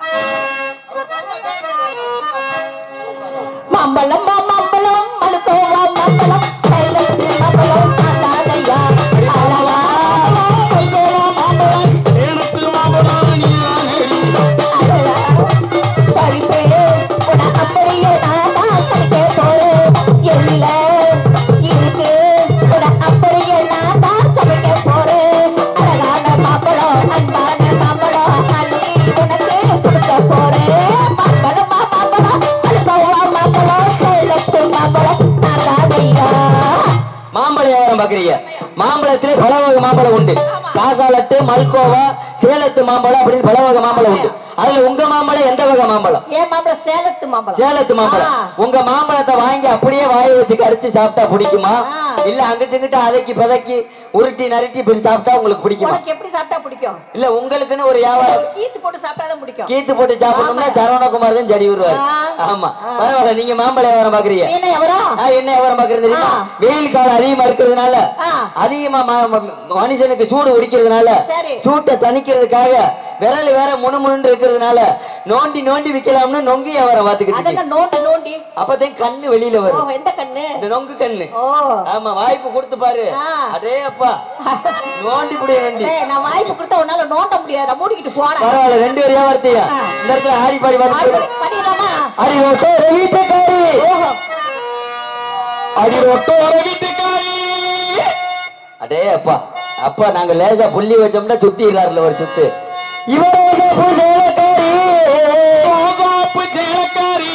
மாம்பழம் மாம்பழம் மலுக்கோவா மாம்பழம் கைலத்து மாம்பழம் அதாதையா அழகா மல்கோவா மாம்பழம் எனக்கு மாம்பழம் நீதானேடி. அழகா பறிப்பே உன அப்படியே நான் தான் கடிக்க போறேன் எல்ல இருக்கு உன அப்படியே நான் தான் சமைக்க போறேன் அழகான மாம்பழம் அன்பான மாம்பழம் அள்ளி உனக்கு கொடுக்க போறேன் மாம்பழமா மாம்பழம் அல்பாவா மாம்பழம் சேலத்து மாம்பழம் நாடாதையா மாம்பழ வியாபாரம் பாக்குறீங்க மாம்பழத்திலே பல வகை மாம்பழம் உண்டு காசாலத்து மல்கோவா சேலத்து மாம்பழம் அப்படின்னு பல வகை மாம்பழம் உண்டு அதுல உங்க மாம்பழம் எந்த வகை மாம்பழம் ஏன் மாம்பழம் சேலத்து மாம்பழம் சேலத்து மாம்பழம் ஆ. உங்க மாம்பழத்தை வாங்கி அப்படியே வாயை வச்சு கடிச்சு சாப்பிட்டா பிடிக்குமா ஆ. இல்ல அங்கிட்டு இங்கிட்டு அதக்கி பதக்கி உருட்டி நறுட்டி இப்படி சாப்பிட்டா உங்களுக்கு பிடிக்குமா உனக்கு எப்படி சாப்பிட்டா பிடிக்கும் இல்ல உங்களுக்குன்னு ஒரு வியாபாரம் ஒரு கீத்து போட்டு சாப்பிட்டாதான் பிடிக்கும் கீத்து போட்டு சாப்பிடணும்னா ஆமா. சரவணகுமார் தான் சரி வருவாரு ஆ. ஆமா ஆ. பரவாயில்ல நீங்க மாம்பழ வியாபாரம் பாக்குறீங்க நீ என்ன எவரா நான் என்ன வியாபாரம் பாக்குறது தெரியுமா ஆ. வெயில் காலம் அதிகமா இருக்கிறதுனால ஆ. அதிகமா ம- ம- மனுஷனுக்கு சூடு பிடிக்கிறதுனால சரி. சூட்டை தணிக்கிறதுக்காக விரல் வேற முணுமுணுன்னு இருக்கிறதுனால நோண்டி நோண்டி விக்கலாம்னு நொங்கு வியாபாரம் பாத்துக்கிட்டு இருக்கேன். அதெல்லாம் நோண்டி நோண்டி அப்பதான் கண்ணு வெளியில ஓ வரும் எந்த கண்ணு இந்த நொங்கு கண்ணு ஓ ஆமா வாய்ப்பு கொடுத்து பாரு ஆ. அதே அப்பா நோண்டி புடிய வேண்டி ஏய், நான் வாய்ப்பு கொடுத்தா உன்னால நோண்ட முடியாது நான் மூடிக்கிட்டு போறேன் பரவாயில்ல ரெண்டு பேரும் வியாபாரத்தையா ஆ. இந்த இடத்துல ஆடி பாடி பாடி பண்ணிடலாமா அடி ஒட்டோ வீட்டுக்காரி ஓஹோ அடி ஒட்டோ வீட்டுக்காரி அடே அப்பா அப்பா நாங்க லேசா புள்ளி வச்சோம்னா சுத்திடுறாருல ஒரு சுத்து இவரோட பூஜைக்காரி ரோசாப்பு சேலக்காரி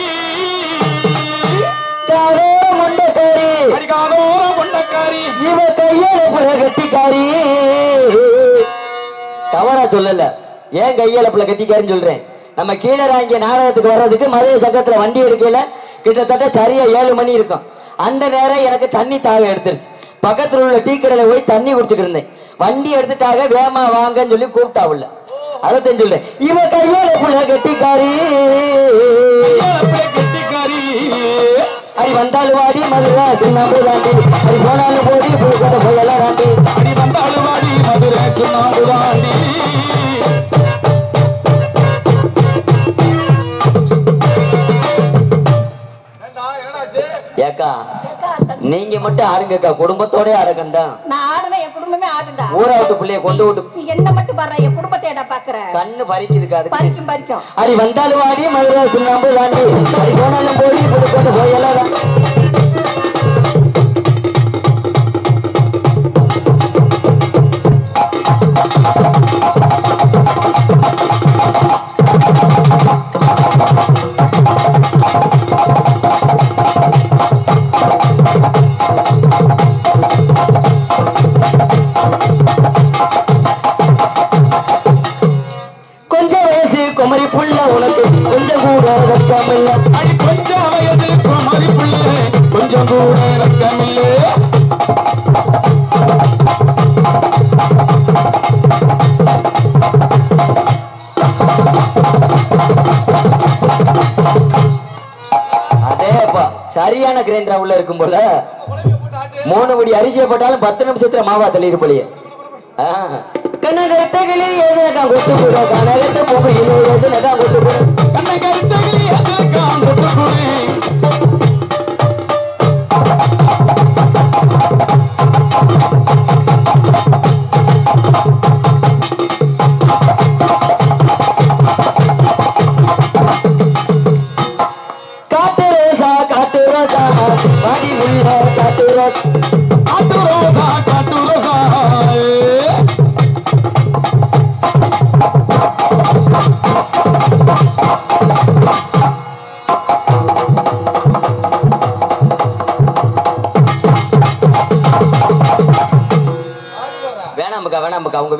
காரோ மண்டக்காரி அடிக்காதோர கொண்டக்காரி இவ கையெழுப்புல கட்டிக்காரி தவறா சொல்லல ஏன் கையெழுப்புல கட்டிக்காரின்னு சொல்றேன் நம்ம கீழராங்கிய நாடகத்துக்கு வர்றதுக்கு மதுரை சக்கத்துல வண்டி எடுக்கல கிட்டத்தட்ட சரியா ஏழு மணி இருக்கும் அந்த நேரம் எனக்கு தண்ணி தாக எடுத்துருச்சு பக்கத்துல உள்ள டீ கடையில போய் தண்ணி குடிச்சிட்டு இருந்தேன் வண்டி எடுத்துட்டாக வேமா வாங்கன்னு சொல்லி கூப்பிட்டா உள்ள அதைத்தான் சொல்றேன் இவ கையெழுப்புல கட்டிக்காரி ஏலப்பிள்ளை கெட்டிக்காரி அடி வந்தாலும் வாடி மதுரை சுண்ணாம்பு தாண்டி அடி போனாலும் போடி பூக்கட போயெல்லாம் தாண்டி அடி வந்தாலும் வாடி மதுரை சுண்ணாம்புதாண்டி ஏக்கா நீங்க மட்டும் ஆடுங்கக்கா குடும்பத்தோட ஆடக்கண்டா நான் ஆடுனா என் குடும்பமே ஆடுண்டா ஊரா விட்டு பிள்ளைய கொண்டு விட்டு நீ என்ன மட்டும் பாரு என் குடும்பத்தை ஏடா பாக்குற கண்ணு பறிக்குதுக்கா அதுக்கு பறிக்கும் பறிக்கும் அடி வந்தாலும் வாடி மதுரை சுண்ணாம்பு தாண்டி அடி போனாலும் போடி பூக்கட போயெல்லாம் தாண்டி கொஞ்சம் வயசு குமரி புள்ள உனக்கு கொஞ்சம் கூட வெட்கமில்ல அடி கொஞ்சம் வயது குமரி பிள்ளை கொஞ்சம் கூட இலக்கமில்லை அதேப்பா சரியான கிரைண்டரா உள்ள இருக்கும் போல மூணு படி அரிசியை போட்டாலும் பத்து நிமிஷத்துல மாவா தள்ளிடு போலியே கனகத்தகிலி ஏதா கொத்து கூட கனகத்த புகையில் ஏதா கொத்து கூட கண்ணை கருத்தகிலி எதற்காம் கொட்டுக்குடி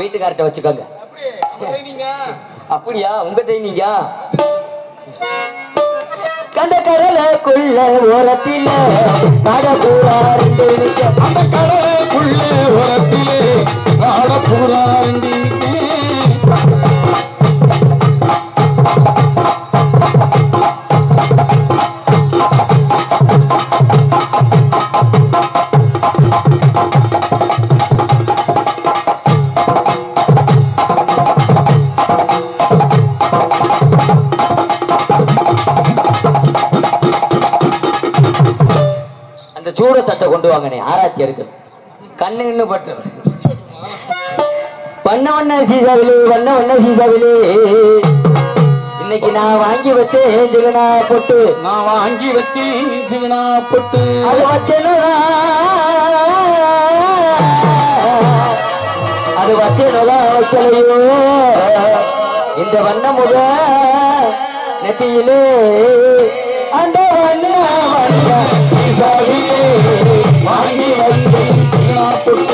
வீட்டுக்கார்ட்ட வச்சுக்கோங்க அப்படியா உங்க ட்ரைனிங்க கண்ட கடலுக்குள்ள ஓரத்தில கடப்பூரா ரெண்டு நிக்க அந்த கடலுக்குள்ள உரத்திலே ஆடப்பூரா அந்த சூட தட்டை கொண்டு வாங்கனே ஆராய்ச்சி எடுக்க கண்ணு நின்னு பட்டு வண்ண வண்ண சீசாவிலே வண்ண வண்ண சீசாவிலே இன்னைக்கு நான் வாங்கி வச்சேன் ஜெகனா பொட்டு நான் வாங்கி வச்சு சிவனா பொட்டு அது வச்சேனா அது வச்சேனதா வைக்கலையோ இந்த வண்ண முக நெத்தியிலே அந்த வண்ண வண்ண சீசாவிலே வாங்கி வந்தேன் சிவனா பொட்டு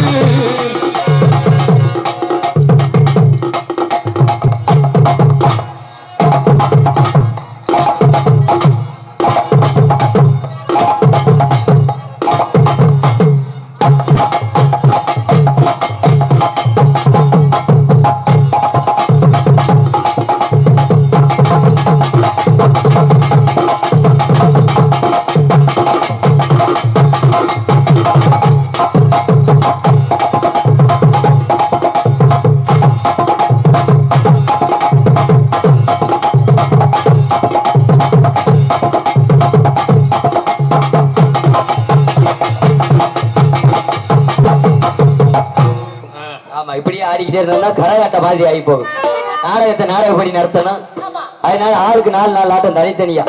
ஆமா இப்படியே ஆடிக்கிட்டே இருந்தோம்னா கரகாட்ட மாதிரி ஆகி போகும் நாடகத்தை நாடகப்படி நடத்தணும் அதனால ஆளுக்கு நாலு நாலு ஆட்டம் தனித்தனியா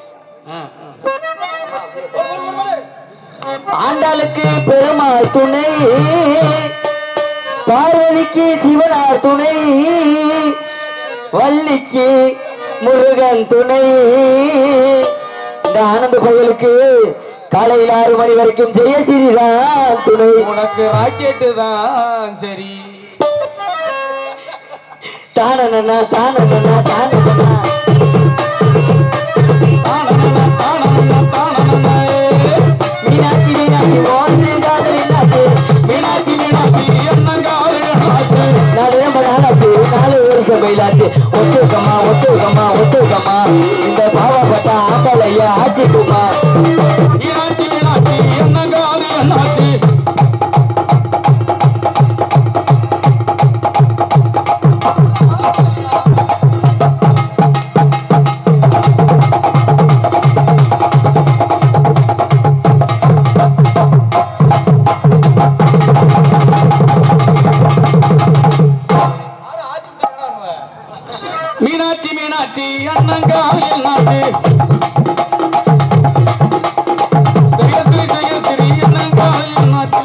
ஆண்டாளுக்கு பெருமாள் துணை பார்வதிக்கு சிவனார் துணை வள்ளிக்கு முருகன் துணை இந்த ஆனந்த பயலுக்கு காலையில் ஆறு மணி வரைக்கும் ஜெயசிறிதான் துணை உனக்கு ராக்கெட்டு தான் சரி தானனா தானனா தானனா மீனாட்சி மீனாட்சி ஓன்று காதல் என்னாச்சு மீனாட்சி மீனாட்சி நாலு ரொம்ப நாளாச்சு நாலு வருஷம் பயிலாச்சு ஒத்துக்கம்மா ஒத்துக்கம்மா ஒத்துக்கம்மா இந்த பாவப்பட்ட ஆண்டலையா ஆச்சிக்குமா மீனாட்சி மீனாட்சி என்னங்காரு என்னாச்சு மீனாட்சி மீனாட்சி அண்ணங்கால் என்னாச்சு ஜெயஸ்ரீ ஜெயஸ்ரீ அண்ணங்கால் என்னாச்சு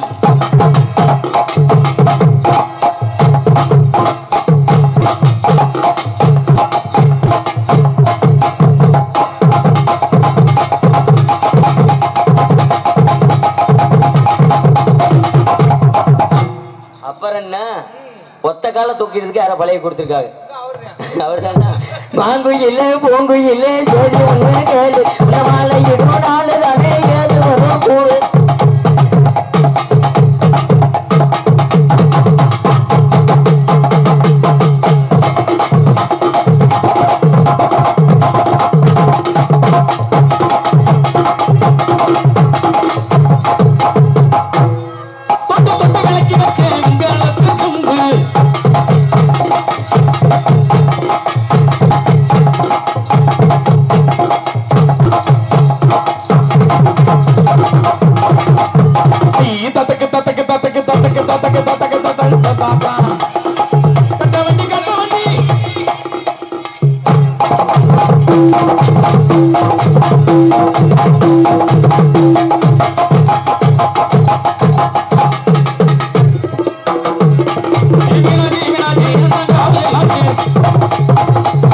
அப்புறம் என்ன ஒத்த கால தூக்கிறதுக்கு யாரோ பழைய கொடுத்துருக்காங்க அவர்தான் மாங்குயில்ல பூங்குயில்ல ஜோதி ஒண்ணு கேளு மாலை இடும் நாலு தானே ஏது வரும் கூடு தொட்டு தொட்டு விளக்கி வச்சேன் உங்களுக்கு சொம்பு ஈ தத்தக்கு தத்தக்கு தத்தக்கு தத்தக்கு தத்தக்கு தத்தக்கு தத்தக்கு தத்தா கட்ட வண்டி கட்ட வண்டி மீனாட்சி மீனாட்சி அண்ணங்கால் என்னாச்சு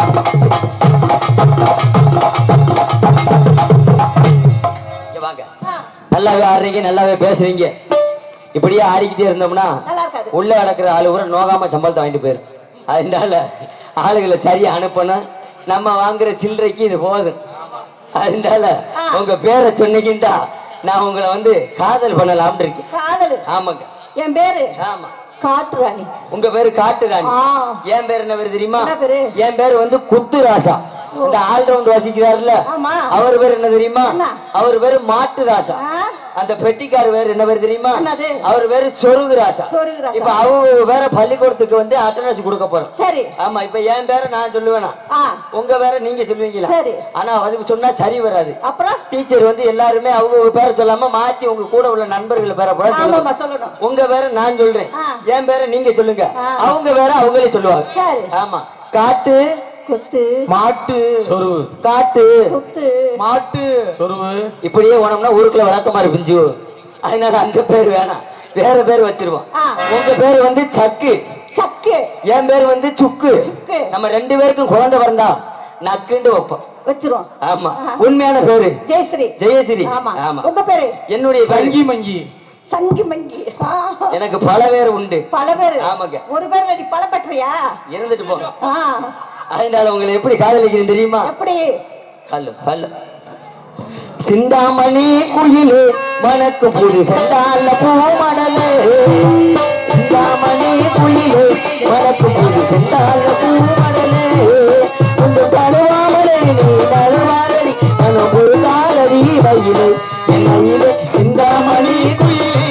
இங்க வாங்க நல்லாவே ஆடுறீங்க நல்லாவே பேசுறீங்க இப்படியே ஆடிக்கிட்டே இருந்தோம்னா நல்லா இருக்காது உள்ள கிடக்குற ஆளு கூட நோகாம சம்பளத்தை வாங்கிட்டு போயிரு அதனால ஆளுகளை சரியா அனுப்பணும் நம்ம வாங்குற சில்லறைக்கு இது போதும் அதனால உங்க பேரை சொன்னீங்கன்னா நான் உங்களை வந்து காதல் பண்ணலாம்னு இருக்கேன் காதல் ஆமாங்க என் பேரு ஆமா காட்டு ராணி உங்க பேரு காட்டுராணி ஆ. என் பேர் என்ன பேரு தெரியுமா என்ன பேரு? என் பேரு வந்து குத்து ராசா இந்த ஆல்ரவுண்ட் வாசிக்கிறாருல்ல ஆமா. அவர் பேர் என்ன தெரியுமா என்ன? அவர் பேரு மாட்டு ராசா ஆ? அந்த பெட்டிக்கார் பேர் என்ன பேர் தெரியுமா என்னது? அவர் பேரு சொருகு ராசா சொருகு ராசா. இப்ப அவங்க வேற பள்ளிக்கூடத்துக்கு வந்து அட்டனன்ஸ் கொடுக்க போறோம் சரி ஆமா இப்ப என் பேரை நான் சொல்லுவேனா ஆ உங்க பேரை நீங்க சொல்லுவீங்களா சரி. ஆனா அதுக்கு சொன்னா சரி வராது அப்புறம் டீச்சர் வந்து எல்லாருமே அவங்க பேரை சொல்லாம மாத்தி உங்க கூட உள்ள நண்பர்கள் பேரை போட ஆமாமா சொல்லுவாங்க. சொல்லணும் உங்க பேரை நான் சொல்றேன் ஆ. என் பேரை நீங்க சொல்லுங்க ஆ. அவங்க பேரை அவங்களே சொல்லுவாங்க சரி ஆமா காட்டு குத்து மாட்டு சொருவு காட்டு குத்து மாட்டு சொருவு இப்படியே போனோம்னா ஊருக்குள்ள விளக்கமா இருப்பிஞ்சு அதனால அந்த பேர் வேணாம் வேற பேர் வச்சிருவோம் ஆ. உங்க பேர் வந்து சக்கு சக்கு என் பேர் வந்து சுக்கு சுக்கு. நம்ம ரெண்டு பேருக்கும் குழந்தை பிறந்தா நக்குண்டு வைப்போம் வச்சிரும் ஆமா ஆ. உண்மையான பேரு ஜெயஸ்ரீ ஜெயஸ்ரீ ஆமா ஆமா உங்க பேரு என்னுடைய பேரு- சங்கி மங்கி சங்கி மங்கி ஆ. எனக்கு பல பேர் உண்டு பல பேரு ஆமாங்க. ஒரு பேர்ல நீ பல பெற்றியா இருந்துட்டு போங்க ஆ அதனால உங்களை எப்படி காதலிக்கிறேன் தெரியுமா எப்படி ஹலோ ஹலோ சிந்தாமணி குயிலு மனக்கு புது செந்தால பூமடலே சிந்தாமணி குயிலு மனக்கு புது செந்தால பூமடலே உங்க தழுவாமலே நீ தழுவாதடி நான் ஒரு காலடி வயிலே என் கையிலே சிந்தாமணி குயிலே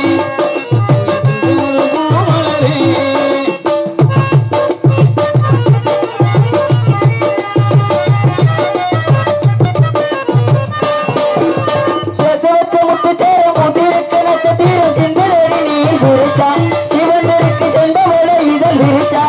பூமலரே சேர்த்து வச்ச முத்து சேர முதிருக்கு நட்சத்திரம் சிந்தரடி நீ சிரிச்சா சிவந்தருக்கு சென்றவளை இதழ் விரிச்சா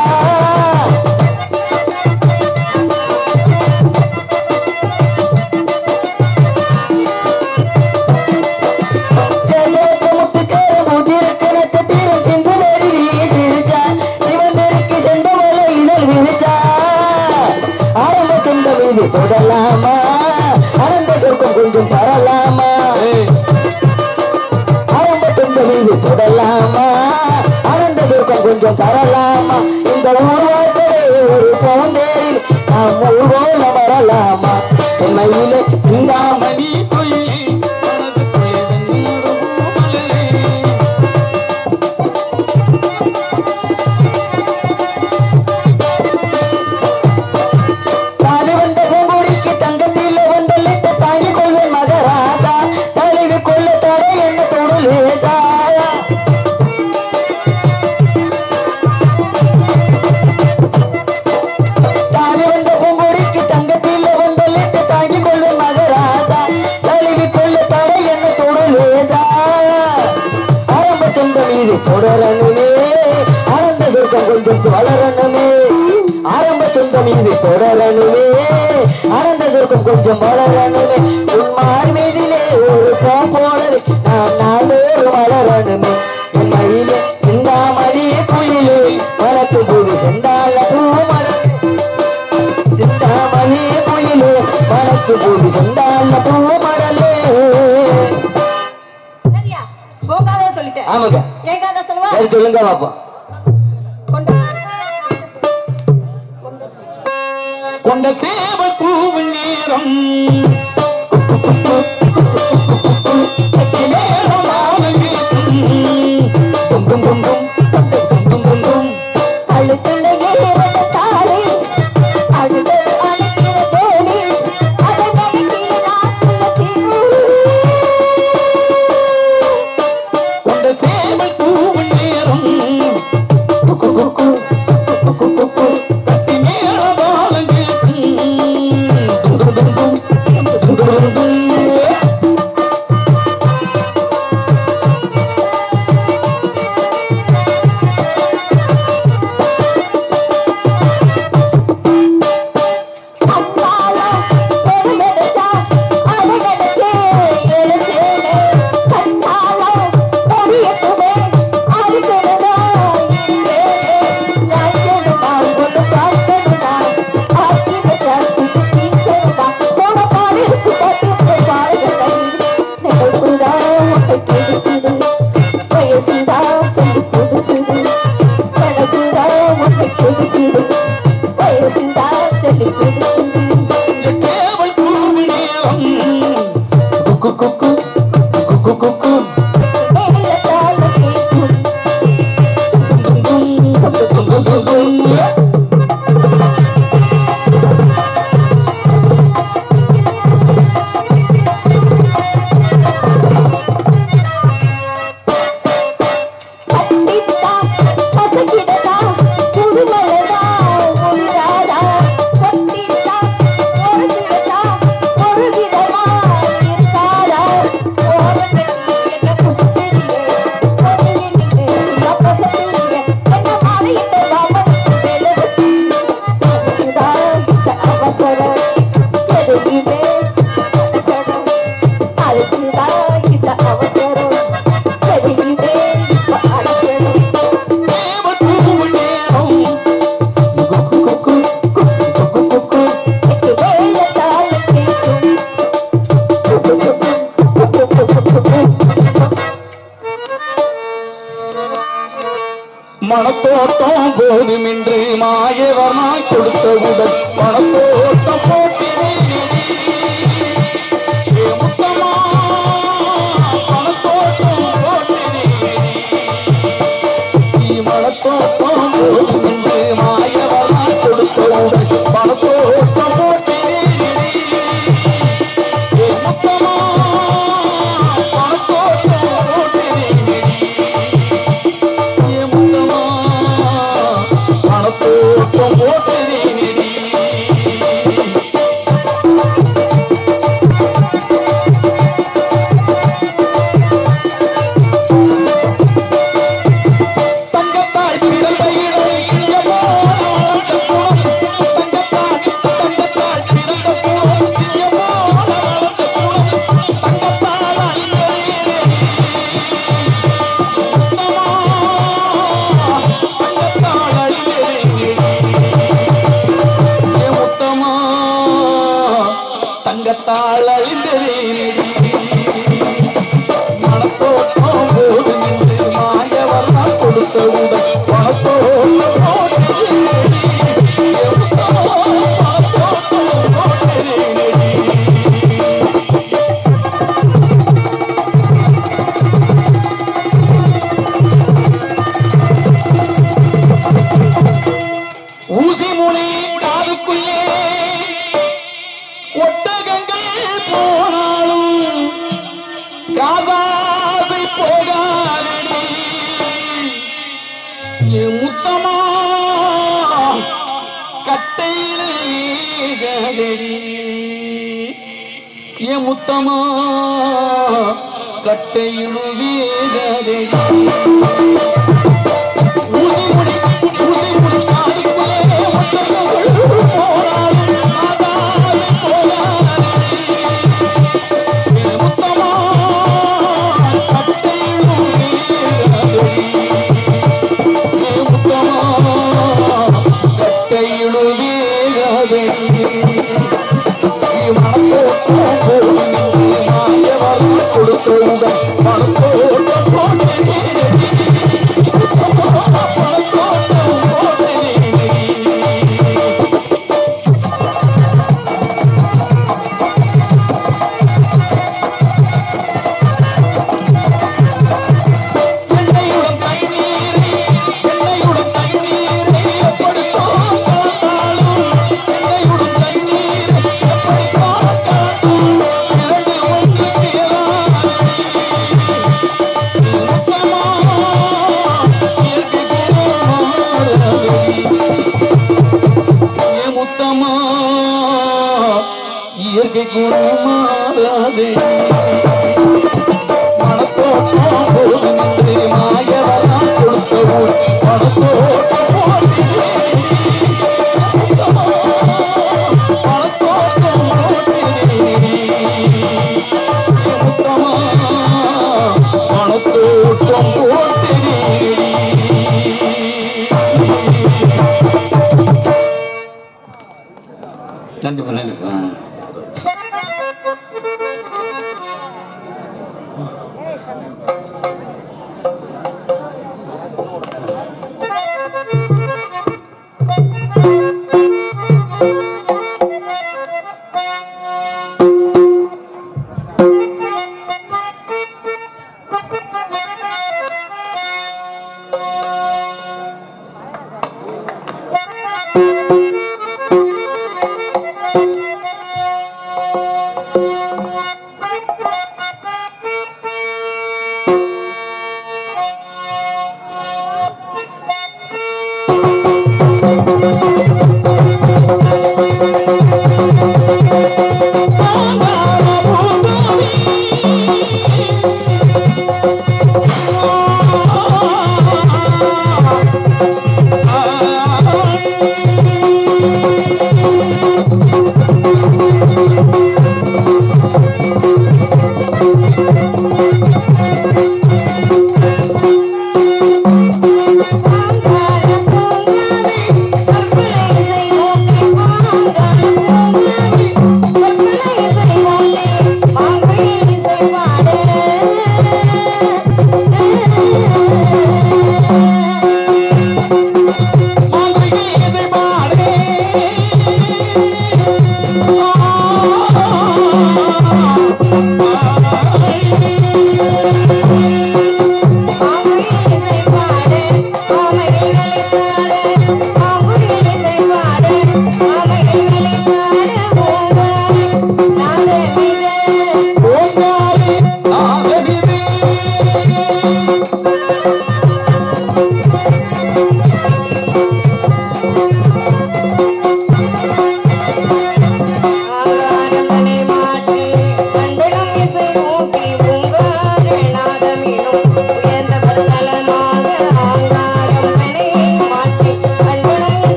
சேர்த்து வச்ச முத்து சேர முதிருக்கு நட்சத்திரம் சிந்தரடி நீ சிரிச்சா சிவந்தருக்கு சென்றவளை இதழ் விரிச்சா ஆரம்ப துண்ட மீது தொடலாமா ஆனந்த சொர்க்கம் கொஞ்சம் தரலாமா ஆரம்ப துண்ட மீது தொடலாமா ஆனந்த சொர்க்கம் கொஞ்சம் தரலாமா இந்த ஊர்வார்களே ஒரு பவுண்டேரில் நாம் ஊர்வோல வரலாமா சென்னையிலே சிந்தாமணி கோயிலே மனதுக்குள்ளே தண்ணீர் பூமலரே. தாலி வந்த பூங்குடிக்கு தங்கத்தில் வந்தளித்த தாங்கிக் கொள்வேன் மகராஜா தலைவி கொள்ள தடை என்ன தொடுலேசா தாலி வந்த பூங்குடிக்கு தங்கத்தில் வந்தளித்த தாங்கிக் கொள்வேன் மகராஜா தலைவி கொள்ள தடை என்ன தொடுலேசா ஆரம்ப சொந்த மீது தொடரணுமே ஆனந்த சொர்க்கம் கொஞ்சம் வளரணுமே ஆரம்ப சொந்த மீது தொடரணுமே ஆனந்த சொர்க்கம் கொஞ்சம் வளரணுமே உன்மார் மீதிலே ஒரு பூ போலவே நான் நாளோறும் வளரணுமே என் மயிலே சிந்தாமணி குயிலே வளர்த்து போது செந்தால பூமரம் சிந்தாமணி குயிலே வளர்த்து போது செந்தால பூமடலே சரியா உன் கதை சொல்லிட்டேன் ஆமாங்க என் கதை சொல்லுவா சரி சொல்லுங்க பாப்போம் கொண்டு கொண்ட சேவல் கூவும் நேரம் நேரமான கேட்கும். டும் டும் டும் டும், டும் டும் டும் டும். அழுத்துள்ள ஏறத தாலி அழுது அழுகிற தோணி அதை நினைக்கிற நாட்டுல தீவு கொண்ட சேவல் கூவும் நேரம் குக்கு குக்கு, குக்கு குக்கு, கட்டி மேளதாளம் கேட்கும். டும் டும் டும் டும், டும் டும் டும் டும். போதும் என்று மாயவனாய் கொடுத்தவுடன் பணத்தோட்டம் போட்டினேன் ஏ முத்தமா பணத்தோட்டம் போட்டினேன் நீ மனத்தோட்டம் போதும் என்று மாயவனாய் கொடுத்தவுடன் பணத்தோட்டம் போட்டினேன் ஏ முத்தமா பணத்தோட்டம் போட்டினேன் ஏ முத்தமா பணத்தோட்டம் போட்டினேன் தங்கத்தாய் பிறந்த இடம் இயமோ வளர்ந்த குணம் தங்கத்தாய் தங்கத்தாய் பிறந்த குணம் இயமோ வளர்ந்த குணம் தங்கத்தால் அழிந்ததே உத்தமா தங்கத்தால் அழிந்ததே ஏ உத்தமா தங்கத்தால் அழிந்ததே மனத்தோட்டம் போது நின்று மாயவர்கள் கொடுத்தவுடன் பணத்தோட்டம் போட்டேன் பணத்தோட்டம் போட்டேன் ஊசி முனை காதுக்குள்ளே ஒட்டகங்கள் போனாலும் காதாசை போகாதடி என் முத்தமா கட்டையிலேதடி என் முத்தமா கட்டையிலும் வேதடி ஊசி முடி ஊசி முடி காதுக்குள்ளே ஒட்டகங்கள் போனாலும் காதாசை போகாதடி முத்தமா கட்டையிலும் வீரதடி முத்தமா கட்டையிலும் வீரதடி மனத்தோட்டம் போடுகின்ற மாயவர் கொடுத்தவுடன் பணத்தோட்டம் போட்டேன் பணத்தோட்டம் போட்டேன் என்னையுடன் தண்ணீரை என்னையுடன் தண்ணீரை எப்படி காத்தாலும் என்னையுடன் தண்ணீரை எப்படி காத்தாலும் இரண்டு ஒன்று முத்தமா இயற்கை குணமாறாதே மனத்தோட்டம் போது நின்று மாயவரான் கொடுத்த ஊர் மனத்தோட்டம் போட்டினேன் மனத்தோட்டம் போட்டினேன் முத்தமா மனத்தோட்டம் போட்டினேன் நன்றி நன்றி Thank you.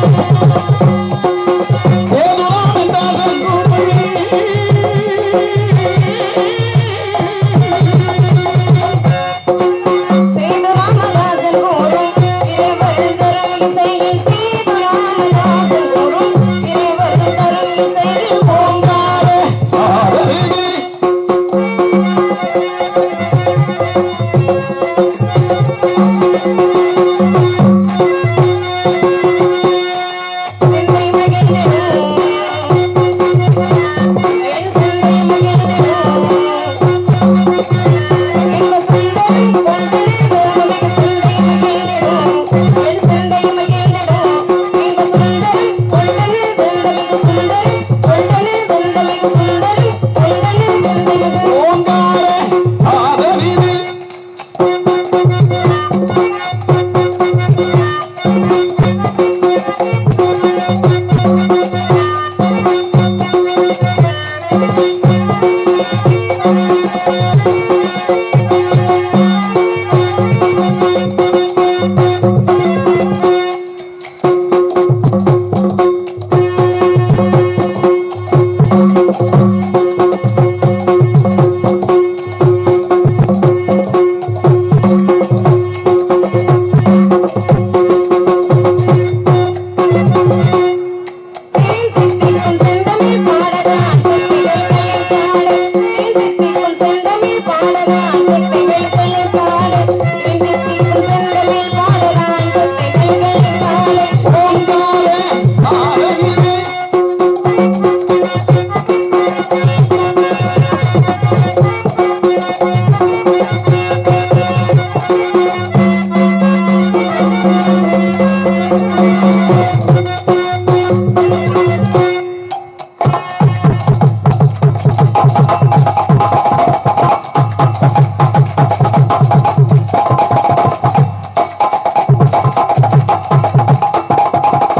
சேது ராமதாசன் கூறும் இறைவரும் தரும் இசையில் சேது ராமதாசன் கூறும் இறைவரும் தரும் இசையில் ஓங்கார சென்னை மகிழ்ந்திடும் என் சென்னை மகிழ்ந்திடும் இன்ப சுந்தரி கொண்டனே தேவமிகு சுந்தை மகிழ்ந்திடும் என் சுந்தை மகிழ்ந்திடும் இன்ப சுந்தரி கொண்டனே தேவமிகு சுந்தரி கொண்டனே தேவமிகு சுந்தரி கொண்டனே தேவமிகு தேன் தித்திக்கும் செந்தமிழ் பாடலாம் தித்திகள் கலை பாடு தேன் தித்திக்கும் செந்தமிழ் பாடலாம் தித்திகள் கலை பாடு தேன் தித்திக்கும் செந்தமிழ் பாடலாம் தித்திகள் கலை பாடு ஓங்கார ஆ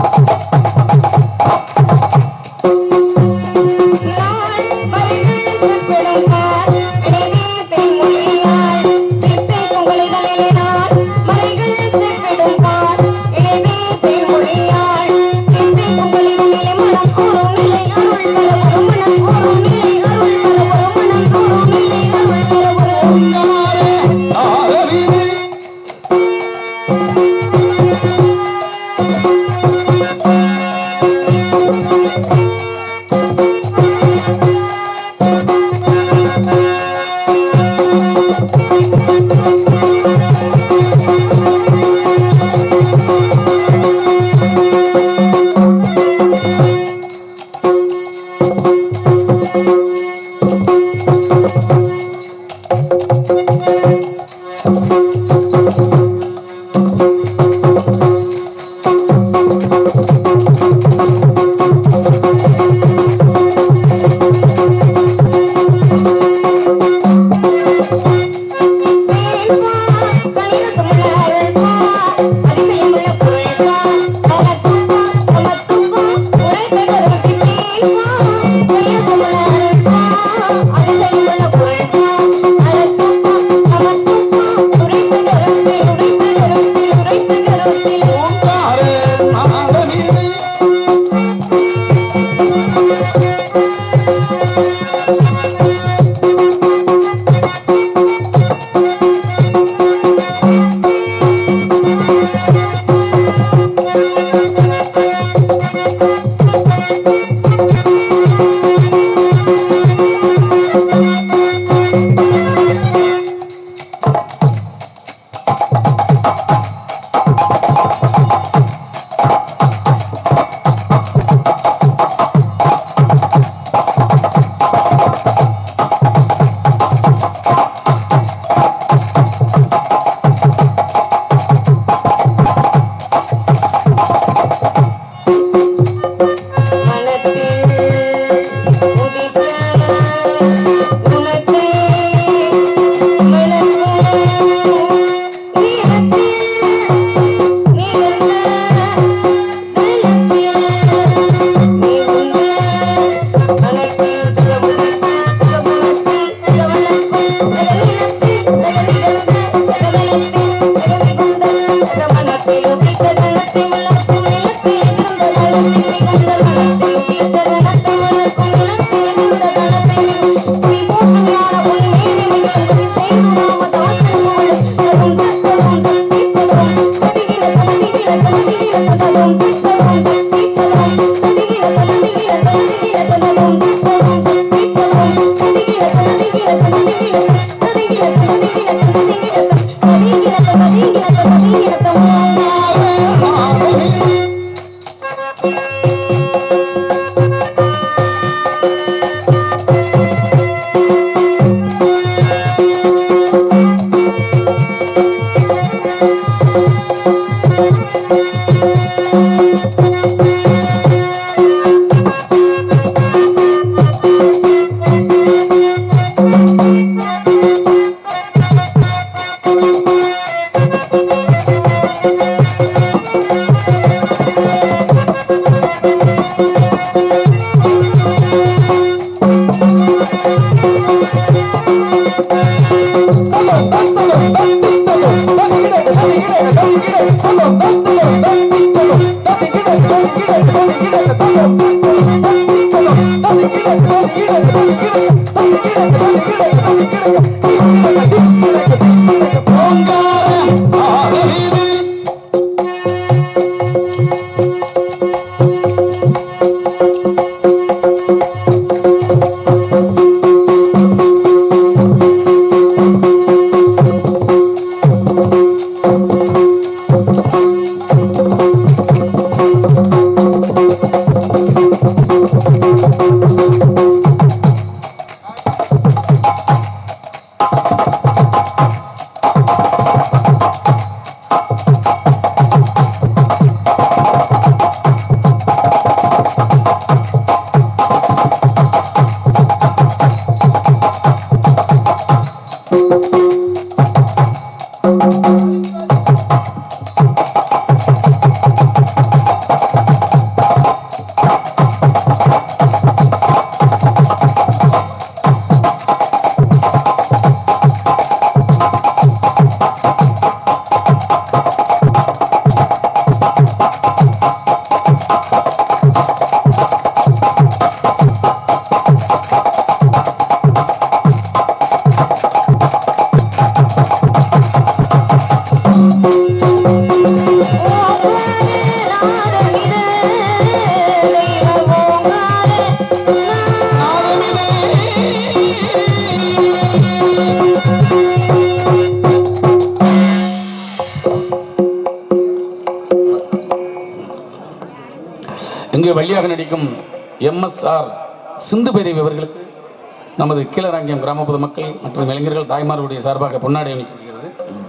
இங்கு வழியாக நடிக்கும் எம்எஸ்ஆர் சிந்து பேரவி அவர்களுக்கு நமது கீழராங்கியம் கிராம பொதுமக்கள் மற்றும் இளைஞர்கள் தாய்மார்களுடைய சார்பாக பொன்னாடை அளிக்கப்படுகிறது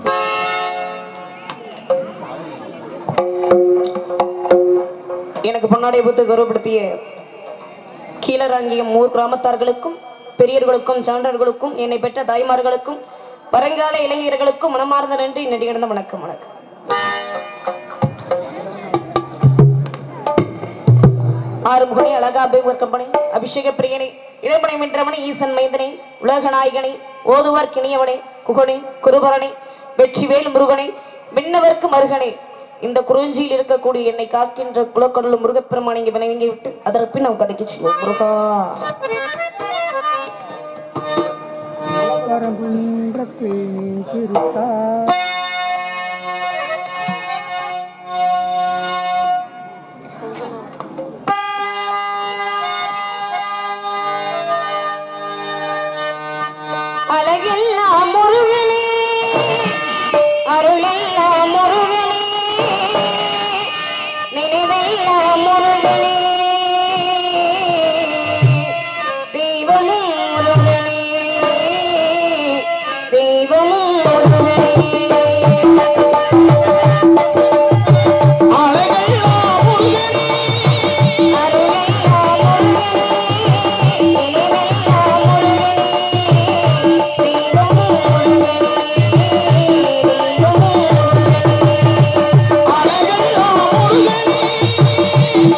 எனக்கு பொன்னாடை புத்து கௌரவப்படுத்திய கீழராங்கியம் ஊர் கிராமத்தார்களுக்கும் பெரியர்களுக்கும் சான்றர்களுக்கும் என்னை பெற்ற தாய்மார்களுக்கும் வருங்கால இளைஞர்களுக்கும் மனமார்ந்த நன்றி நன்றி கிடந்த வணக்கம் வணக்கம் ஆறுமுகனே அழகாபே கம்பனை அபிஷேக பிரியனை இடைப்படை வென்றவனை ஈசன் மைந்தனை உலக நாயகனை ஓதுவார் கிணியவனை குகனை குருபரனை வெற்றிவேல் முருகனை விண்ணவர்க்கு மருகனை இந்த குறிஞ்சியில் இருக்கக்கூடிய என்னை காக்கின்ற குலக்கடலும் முருகப்பெருமான் இங்கே வினங்கி விட்டு அதற்கு பின் நாம் கதைக்கு செய்வோம் முருகா அழகெல்லாம் முருகனே அருளெல்லாம் முருகனே நினைவெல்லாம் முருகனே தெய்வமும் முருகனே தெய்வமும் முருகனே அருளெல்லாம் முருகனே நினைவெல்லாம் முருகனே தெய்வமும் முருகனே தெய்வமும் முருகனே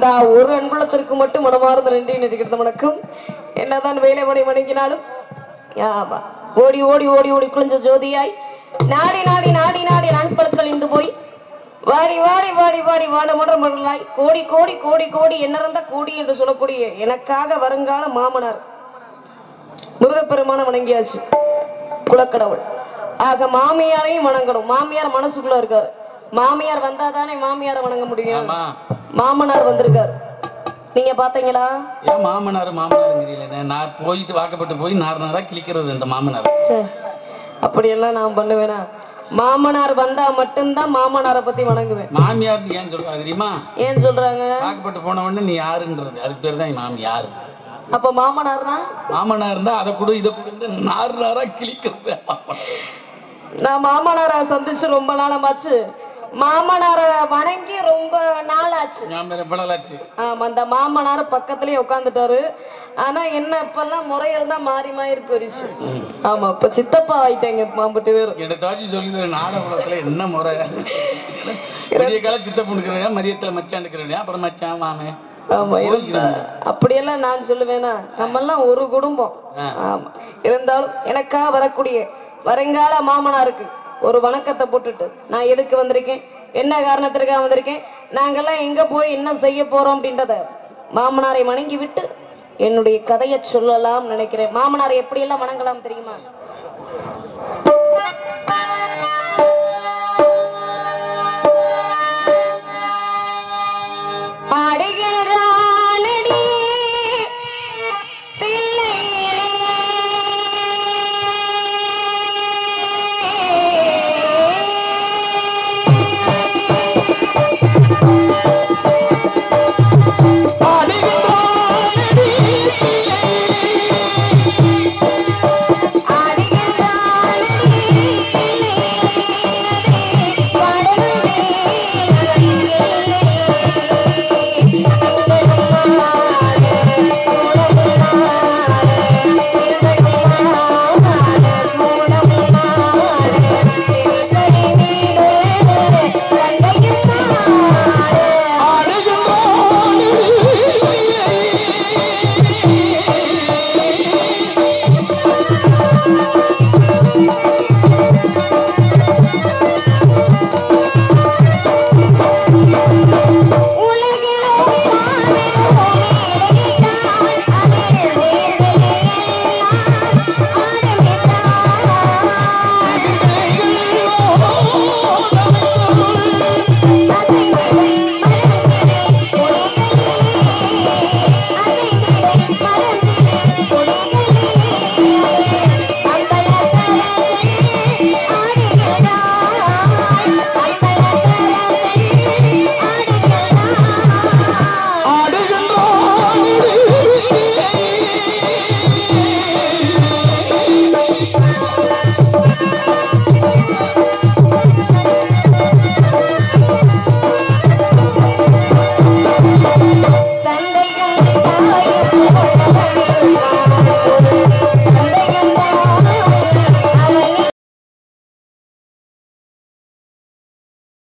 அந்த ஒரு அன்புலத்திற்கு மட்டும் மனமார்ந்த நன்றி இருக்கிறது வணக்கம் என்னதான் வேலை மணி வணங்கினாலும் ஆமா ஓடி ஓடி ஓடி ஓடி குளிஞ்ச ஜோதியாய் நாடி நாடி நாடி நாடி நாட்படுத்தல் இந்து போய் வாரி வாரி வாரி வாரி வாட மடலாய் கோடி கோடி கோடி கோடி என்னறந்த கோடி என்று சொல்லக்கூடிய எனக்காக வருங்கால மாமனார் முருகப்பெருமான வணங்கியாச்சு குலக்கடவுள் ஆக மாமியாரையும் வணங்கணும் மாமியார் மனசுக்குள்ள இருக்காரு மாமியார் வந்தாதானே மாமியாரை வணங்க முடியும் ஆமா மாமனார் வந்திருக்காரு நீங்க பாத்தீங்களா ஏன் மாமனார் மாமனாருங்கிறீங்களே நான் போயிட்டு வாக்கப்பட்டு போய் நார் நாரா கிழிக்கிறது இந்த மாமனார் ச்சே, அப்படியெல்லாம் நான் பண்ணுவேனா மாமனார் வந்தா மட்டும்தான் மாமனாரை பத்தி வணங்குவேன் மாமியார் ஏன் சொல்லுவா தெரியுமா ஏன் சொல்றாங்க வாக்கப்பட்டு போன உடனே நீ யாருன்றது அதுக்கு பேர் தான் மாமி யாரு அப்ப மாமனார்னா மாமனார் இருந்தா அதை கொடு இதை கொடு நார் நாரா கிழிக்கிறது மாமனார். நான் மாமனாரை சந்திச்சு ரொம்ப நாளமாச்சு மாமனாரை வணங்கி ரொம்ப நாளாச்சு நான் வேற படலாச்சு ஆமா அந்த மாமனார் பக்கத்துலயே உட்காந்துட்டாரு ஆனா என்ன இப்பெல்லாம் முறைகள் தான் மாறி மாறி போயிடுச்சு ஆமா இப்ப சித்தப்பா ஆயிட்டாங்க மாம்பட்டு பேரும் எடுத்தாச்சும் சொல்லி நாடகத்துல என்ன முறை விடிய கால சித்த பொண்ணுக்கிறேன் மதியத்துல மச்சான் இருக்கிறேன் அப்புறம் மச்சான் மாமே ஆமா இருந்தா அப்படியெல்லாம் நான் சொல்லுவேனா நம்ம எல்லாம் ஒரு குடும்பம் ஆமா இருந்தாலும் எனக்காக வரக்கூடிய வருங்கால மாமனாருக்கு ஒரு வணக்கத்தை போட்டுட்டு நான் எதுக்கு வந்திருக்கேன் என்ன காரணத்திற்காக வந்திருக்கேன் நாங்கெல்லாம் எங்க போய் என்ன செய்ய போறோம் அப்படின்றத மாமனாரை வணங்கி விட்டு என்னுடைய கதையை சொல்லலாம் நினைக்கிறேன் மாமனாரை எப்படியெல்லாம் வணங்கலாம் தெரியுமா